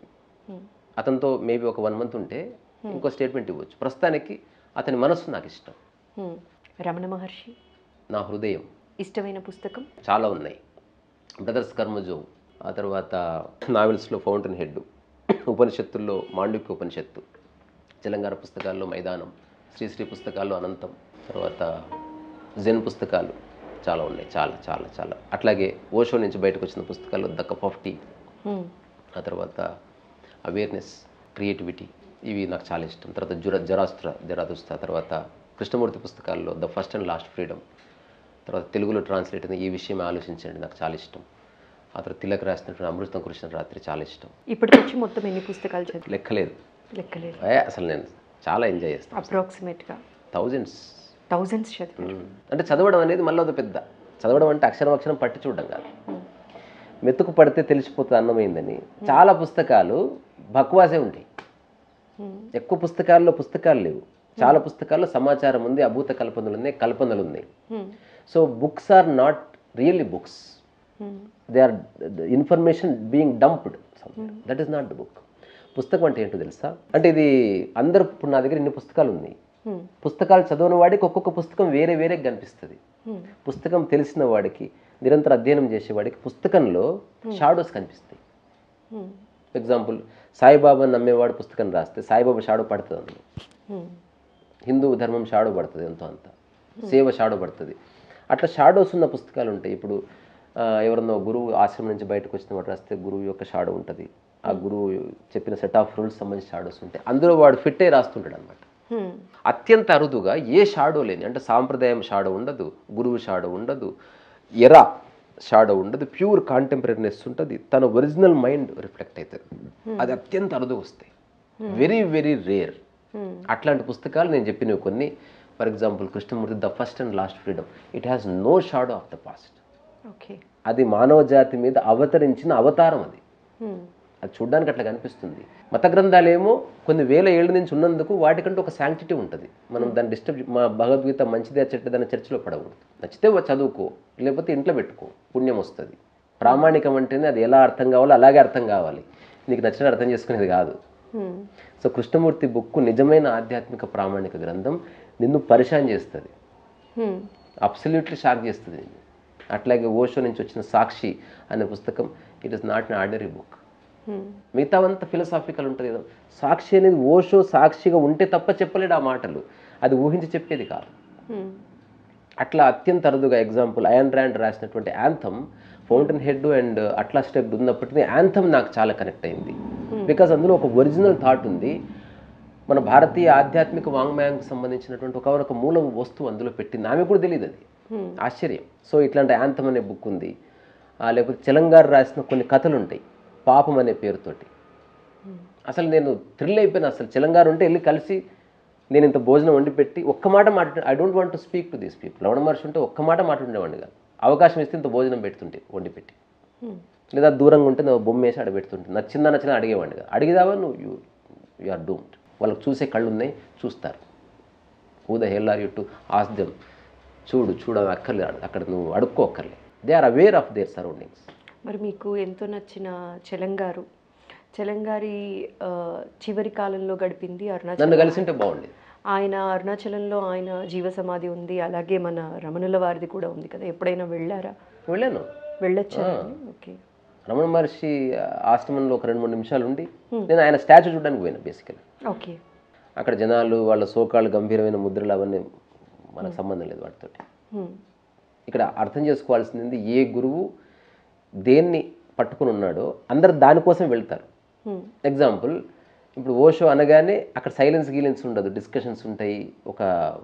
అతనితో మేబీ ఒక వన్ మంత్ ఉంటే ఇంకో స్టేట్మెంట్ ఇవ్వచ్చు ప్రస్తుతానికి అతని మనస్సు నాకు ఇష్టం హ్మ్. రమణ మహర్షి నా హృదయం ఇష్టమైన పుస్తకం చాలా ఉన్నాయి బ్రదర్స్ కర్మజో ఆ తర్వాత నావెల్స్లో ఫౌంటైన్ హెడ్ ఉపనిషత్తుల్లో మాండుక్య ఉపనిషత్తు తెలంగాణ పుస్తకాల్లో మైదానం శ్రీశ్రీ పుస్తకాల్లో అనంతం తర్వాత జెన్ పుస్తకాలు చాలా ఉన్నాయి చాలా చాలా చాలా అట్లాగే ఓషో నుంచి బయటకు వచ్చిన పుస్తకాలు ద కప్ ఆఫ్ టీ హ్మ్. ఆ తర్వాత అవేర్నెస్ క్రియేటివిటీ ఇవి నాకు చాలా ఇష్టం తర్వాత జుర జరాస్త్ర జరాదుస్త తర్వాత కృష్ణమూర్తి పుస్తకాల్లో the first and last freedom తర్వాత తెలుగులో ట్రాన్స్లేట్ అయిన ఈ విషయం ఆలోచించండి నాకు చాలా ఇష్టం ఆ తర్వాత తిలక్ రాసినటువంటి అమృతం కృష్ణ రాత్రి చాలా ఇష్టం ఇప్పటికొచ్చి మొత్తం ఎన్ని పుస్తకాలు చదివి లెక్కలేదు లెక్కలేదు ఏ, అసలు నేను చాలా ఎంజాయ్ చేస్తాను అప్రాక్సిమేట్గా థౌజండ్స్ థౌజండ్స్ చదివి అంటే చదవడం అనేది మళ్ళీ ఒక పెద్ద చదవడం అంటే అక్షరం అక్షరం పట్టి చూడడం కాదు మెతుకు పడితే తెలిసిపోతుంది అన్నమైందని చాలా పుస్తకాలు బక్వాసే ఉంటాయి ఎక్కువ పుస్తకాల్లో పుస్తకాలు లేవు చాలా పుస్తకాల్లో సమాచారం ఉంది అభూత కల్పనలు ఉన్నాయి కల్పనలు ఉన్నాయి so books are not really books they are information being dumped that is not the book పుస్తకం అంటే ఏంటో తెలుసా అంటే ఇది అందరు ఇప్పుడు నా దగ్గర ఇన్ని పుస్తకాలు ఉన్నాయి పుస్తకాలు చదవని వాడికి ఒక్కొక్క పుస్తకం వేరే వేరే కనిపిస్తుంది పుస్తకం తెలిసిన వాడికి నిరంతర అధ్యయనం చేసేవాడికి పుస్తకంలో షాడోస్ కనిపిస్తాయి ఎగ్జాంపుల్ సాయిబాబా నమ్మేవాడు పుస్తకం రాస్తే సాయిబాబా షాడో పడుతుంది అందులో హిందూ ధర్మం షాడో పడుతుంది ఎంతో అంత సేవ షాడో పడుతుంది అట్లా షాడోస్ ఉన్న పుస్తకాలు ఉంటాయి ఇప్పుడు ఆ, ఎవరన్నా గురువు ఆశ్రమం నుంచి బయటకు వచ్చిన వాడు రాస్తే గురువు యొక్క షాడో ఉంటుంది ఆ గురువు చెప్పిన సెట్ ఆఫ్ రూల్స్ సంబంధించి షాడోస్ ఉంటాయి అందులో వాడు ఫిట్ అయి రాస్తుంటాడు అనమాట అత్యంత అరుదుగా ఏ షాడో లేని అంటే సాంప్రదాయం షాడో ఉండదు గురువు షాడో ఉండదు ఎరా షాడో ఉండదు ప్యూర్ కాంటెంపరీనెస్ ఉంటుంది తన ఒరిజినల్ మైండ్ రిఫ్లెక్ట్ అవుతుంది అది అత్యంత అరుదు వస్తాయి వెరీ వెరీ రేర్ అట్లాంటి పుస్తకాలు నేను చెప్పినవి కొన్ని for example Krishnamurti the first and last freedom it has no shadow of the past okay అది మానవ జాతి మీద అవతరించిన అవతారం అది హ్మ్. అది చూడడానికి అట్లా కనిపిస్తుంది మత గ్రంథాలేమో కొన్ని వేల ఏళ్ళ నుంచి ఉన్నందుకు వాటికంటూ ఒక శాంక్టిటీ ఉంటుంది మనం దాన్ని డిస్టర్బ్ మా భగవద్గీత మంచిదే చెడ్డదని చర్చలో పడకూడదు నచ్చితే వా- చదువుకో లేకపోతే ఇంట్లో పెట్టుకో పుణ్యం వస్తుంది ప్రామాణికం అంటేనే అది ఎలా అర్థం కావాలో అలాగే అర్థం కావాలి నీకు నచ్చిన అర్థం చేసుకునేది కాదు హ్మ్. సో కృష్ణమూర్తి బుక్ నిజమైన ఆధ్యాత్మిక ప్రామాణిక గ్రంథం నిన్ను పరిశాన్ చేస్తుంది హ్మ్. అబ్సల్యూట్లీ షాక్ చేస్తుంది నిన్ను అట్లాగే ఓషో నుంచి వచ్చిన సాక్షి అనే పుస్తకం it is not an ordinary book హ్మ్. మిగతావంతా ఫిలసాఫికల్ ఉంటుంది కదా సాక్షి అనేది ఓషో సాక్షిగా ఉంటే తప్ప చెప్పలేడు ఆ మాటలు అది ఊహించి చెప్పేది కాదు హ్మ్. అట్లా అత్యంత అరుదుగా ఎగ్జాంపుల్ అయన్ ర్యాండ్ రాసినటువంటి యాంథమ్ ఫౌంటైన్ హెడ్ అండ్ అట్లా స్టెప్ ఉన్నప్పటికీ యాంథమ్ నాకు చాలా కనెక్ట్ అయింది బికాజ్ అందులో ఒక ఒరిజినల్ థాట్ ఉంది మన భారతీయ ఆధ్యాత్మిక వాంగ్మయానికి సంబంధించినటువంటి ఒక ఒక మూల వస్తువు అందులో పెట్టింది ఆమె కూడా తెలియదు అది Hmm. ఆశ్చర్యం సో ఇట్లాంటి యాంథమ్ అనే బుక్ ఉంది ఆ, లేకపోతే తెలంగాణ రాసిన కొన్ని కథలు ఉంటాయి పాపం అనే పేరుతోటి అసలు నేను థ్రిల్ అయిపోయినా అసలు తెలంగాణ ఉంటే వెళ్ళి కలిసి నేను ఇంత భోజనం వండి పెట్టి ఒక్క మాట మాట్లాడు I don't want to speak to these people Ramana Maharshi ఉంటే ఒక్క మాట మాట్లాడేవాడిని కాదు అవకాశం ఇస్తే ఇంత భోజనం పెడుతుంటే వండి పెట్టి హ్మ్. లేదా దూరంగా ఉంటే నువ్వు బొమ్మ వేసి అడబెడుతుంటే నచ్చిందా నచ్చిందా అడిగేవాడిని కాదు అడిగిదావా నువ్వు యూ యు ఆర్ డూమ్డ్ వాళ్ళకి చూసే కళ్ళు ఉన్నాయి చూస్తారు who the hell are you to ask them చూడు చూడని అక్కర్లేదు అక్కడ నువ్వు అడుక్కో అక్కర్లేదు they are aware of their surroundings మరి మీకు ఎంతో నచ్చిన చలంగారు చలంగారి ఆ, చివరి కాలంలో గడిపింది అరుణాచల్ నన్ను కలిసి ఉంటే బాగుండేది ఆయన అరుణాచలంలో ఆయన జీవ సమాధి ఉంది అలాగే మన రమణుల వారిది కూడా ఉంది కదా ఎప్పుడైనా వెళ్ళారా వెళ్ళాను వెళ్ళొచ్చారా ఓకే రమణ మహర్షి ఆశ్రమంలో ఒక రెండు మూడు నిమిషాలు ఉండి నేను ఆయన స్టాచ్యూ చూడడానికి పోయినా బేసికలీ ఓకే అక్కడ జనాలు వాళ్ళ సోకాళ్ళు గంభీరమైన ముద్రలు అవన్నీ మనకు సంబంధం లేదు వాటితోటి హ్మ్. ఇక్కడ అర్థం చేసుకోవాల్సింది ఏ గురువు దేన్ని పట్టుకుని ఉన్నాడో అందరు దానికోసం వెళ్తారు హ్మ్. ఎగ్జాంపుల్ ఇప్పుడు ఓషో అనగానే అక్కడ సైలెన్స్ గీలెన్స్ ఉండదు డిస్కషన్స్ ఉంటాయి ఒక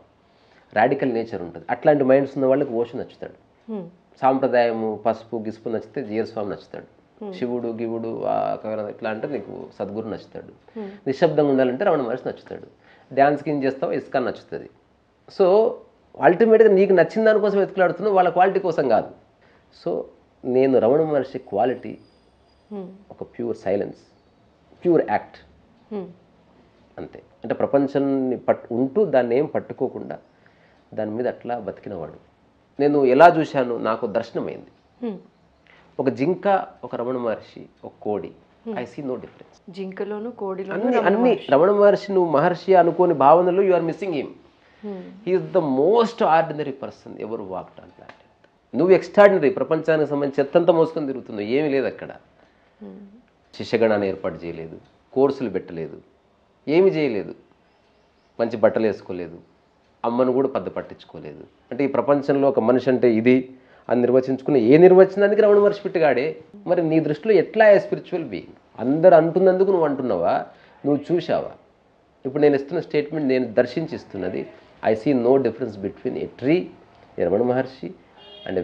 రాడికల్ నేచర్ ఉంటుంది అట్లాంటి మైండ్స్ ఉన్న వాళ్ళకి ఓషో నచ్చుతాడు హ్మ్. సాంప్రదాయము పసుపు గిసుపు నచ్చితే జీర స్వామి నచ్చుతాడు శివుడు గివుడు ఆ కవర- ఇట్లా అంటే నీకు సద్గురు నచ్చుతాడు నిశ్శబ్దంగా ఉండాలంటే రమణ మహర్షి నచ్చుతాడు డ్యాన్స్కి ఏం చేస్తావు ఇస్కాన్ నచ్చుతుంది సో అల్టిమేట్గా నీకు నచ్చిన దానికోసం వెతుకులాడుతున్నావు వాళ్ళ క్వాలిటీ కోసం కాదు సో నేను రమణ మహర్షి క్వాలిటీ హ్మ్. ఒక ప్యూర్ సైలెన్స్ ప్యూర్ యాక్ట్ హ్మ్. అంతే అంటే ప్రపంచాన్ని పట్ ఉంటూ దాన్ని ఏం పట్టుకోకుండా దాని మీద అట్లా బతికినవాడు నేను ఎలా చూశాను నాకు దర్శనమైంది హ్మ్. ఒక జింక ఒక రమణ మహర్షి ఒక కోడి ఐ సీ నో డిఫరెన్స్ జింకలోను కోడిలోను అన్ని అన్ని రమణ మహర్షి నువ్వు మహర్షి అనుకోని భావనలో యు ఆర్ మిస్సింగ్ హిమ్ హ్మ్. He is the most ordinary person ఎవరు వాక్డ్ ఆన్ ప్లానెట్ నువ్వు ఎక్స్ట్రాడినరీ ప్రపంచానికి సంబంధించి చెత్తంతా మోసుకొని తిరుగుతున్నావు ఏమీ లేదు అక్కడ హ్మ్. శిష్యగణాన్ని ఏర్పాటు చేయలేదు కోర్సులు పెట్టలేదు ఏమి చేయలేదు మంచి బట్టలు వేసుకోలేదు అమ్మను కూడా పెద్ద పట్టించుకోలేదు అంటే ఈ ప్రపంచంలో ఒక మనిషి అంటే ఇది అని నిర్వచించుకున్న ఏ నిర్వచనానికి రమణ మహర్షి పెట్టిగాడే మరి నీ దృష్టిలో ఎట్లా ఏ స్పిరిచువల్ బీయింగ్ అందరు అంటున్నందుకు నువ్వు అంటున్నావా నువ్వు చూసావా ఇప్పుడు నేను ఇస్తున్న స్టేట్మెంట్ నేను దర్శించి ఇస్తున్నది I see no difference between a tree a Ramana Maharshi and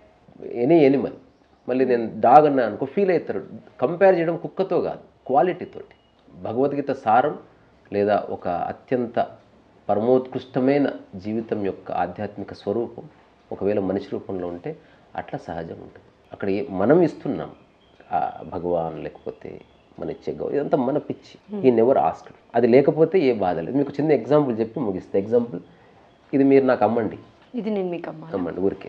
any animal మళ్ళీ నేను డాగ్ అన్నా అనుకో ఫీల్ అవుతారు కంపేర్ చేయడం కుక్కతో కాదు క్వాలిటీతోటి భగవద్గీత సారం లేదా ఒక అత్యంత పరమోత్కృష్టమైన జీవితం యొక్క ఆధ్యాత్మిక స్వరూపం ఒకవేళ మనిషి రూపంలో ఉంటే అట్లా సహజం ఉంటుంది అక్కడ ఏ- మనం ఇస్తున్నాం ఆ భగవాన్ లేకపోతే మన ఇచ్చే గౌరవం ఇదంతా మన పిచ్చి ఈ నెవర్ ఆస్క్డ్ అది లేకపోతే ఏ బాధ లేదు మీకు చిన్న ఎగ్జాంపుల్ చెప్పి ముగిస్తే ఎగ్జాంపుల్ ఇది మీరు నాకు అమ్మండి ఇది నేను మీకు అమ్మ అమ్మండి ఊరికే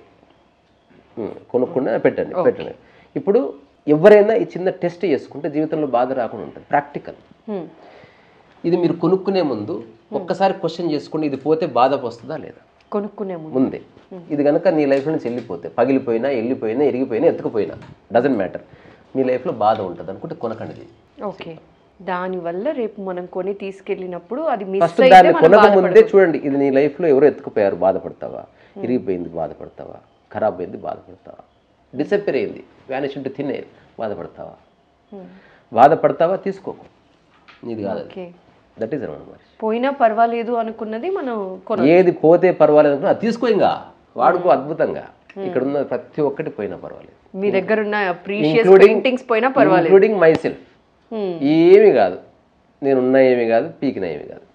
ఉమ్, కొనుక్కున్నా పెట్టండి పెట్టండి ఇప్పుడు ఎవరైనా ఈ చిన్న టెస్ట్ చేసుకుంటే జీవితంలో బాధ రాకుండా ఉంటుంది ప్రాక్టికల్ హ్మ్. ఇది మీరు కొనుక్కునే ముందు ఒక్కసారి క్వశ్చన్ చేసుకోండి ఇది పోతే బాధ వస్తుందా లేదా కొనుక్కునే ముందు ముందే ఇది కనుక నీ లైఫ్ నుంచి వెళ్ళిపోతే పగిలిపోయినా వెళ్ళిపోయినా ఎరిగిపోయినా ఎత్తుకుపోయినా డజంట్ మ్యాటర్ మీ లైఫ్లో బాధ ఉంటుంది అనుకుంటే కొనకండి ఇది. ఓకే దానివల్ల రేపు మనం కొని తీసుకెళ్ళినప్పుడు అది మిస్ ఫస్ట్ అయితే దాన్ని మనం కొనక బాధపడకూడదు. ముందే చూడండి ఇది నీ లైఫ్లో ఎవరో ఎత్తుకుపోయారు బాధపడతావా ఇరిగిపోయింది బాధపడతావా ఖరాబ్ అయింది బాధపడతావా డిసప్పేర్ అయింది వ్యానిష్ ఇంటూ తినే బాధపడతావా హ్మ్. బాధపడతావా తీసుకోకు నీది కాదు okay that is Ramana Maharshi పోయినా పర్వాలేదు అనుకున్నది మనం కొన ఏది పోతే పర్వాలేదు అనుకున్నా అది తీసుకో ఇంకా వాడుకో అద్భుతంగా ఇక్కడ ఉన్న ప్రతి ఒక్కటి పోయినా పర్వాలేదు మీ దగ్గర ఉన్న ప్రీషియస్ Including- పెయింటింగ్స్ పోయినా పర్వాలేదు ఇంక్లూడింగ్ మై సెల్ఫ్ హ్మ్. ఏమి కాదు నేను ఉన్న ఏమి కాదు పీకిన ఏమి కాదు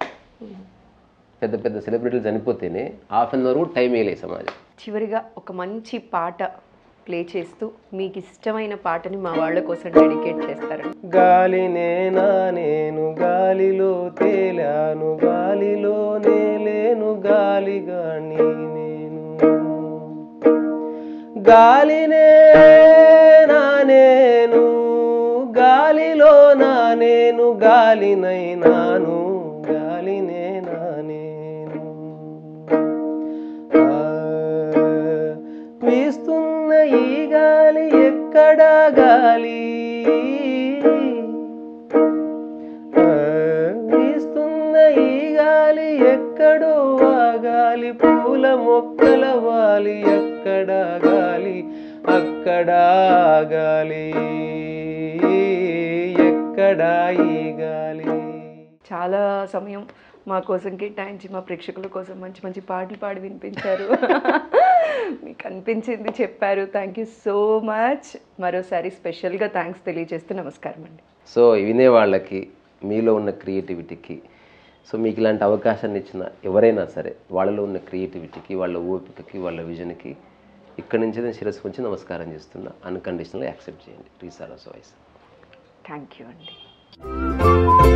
పెద్ద పెద్ద సెలబ్రిటీలు చనిపోతేనే హాఫ్ అన్ అవర్ కూడా టైం వేయలేదు సమాజం చివరిగా ఒక మంచి పాట ప్లే చేస్తూ మీకు ఇష్టమైన పాటని మా వాళ్ళ కోసం డెడికేట్ చేస్తారండి గాలి నేనా నేను గాలిలో తేలాను గాలిలోనే లేను గాలిగా నేను గాలినే నా నేను గాలిలో నా నేను గాలినైనాను గాలినే నా నేను ఆ, వీస్తున్న ఈ గాలి ఎక్కడా గాలి ఆ, వీస్తున్న ఈ గాలి ఎక్కడో ఆ గాలి పూల మొక్కల వాలి ఎక్కడా గాలి అక్కడా గాలి ఎక్కడా ఈ గాలి చాలా సమయం మా కోసం కేటాయించి మా ప్రేక్షకుల కోసం మంచి మంచి పాటలు పాడి వినిపించారు మీకు అనిపించింది చెప్పారు థ్యాంక్ యూ సో మచ్ మరోసారి స్పెషల్గా థ్యాంక్స్ తెలియజేస్తూ నమస్కారం అండి సో వినే వాళ్ళకి మీలో ఉన్న క్రియేటివిటీకి సో మీకు ఇలాంటి అవకాశాన్ని ఇచ్చిన ఎవరైనా సరే వాళ్ళలో ఉన్న క్రియేటివిటీకి వాళ్ళ ఓపికకి వాళ్ళ విజన్కి ఇక్కడి నుంచి నేను శిరస్సు ఉంచి నమస్కారం చేస్తున్నా అన్కండిషనల్ యాక్సెప్ట్ చేయండి రీసారస్ వాయిస్ థ్యాంక్ యూ అండి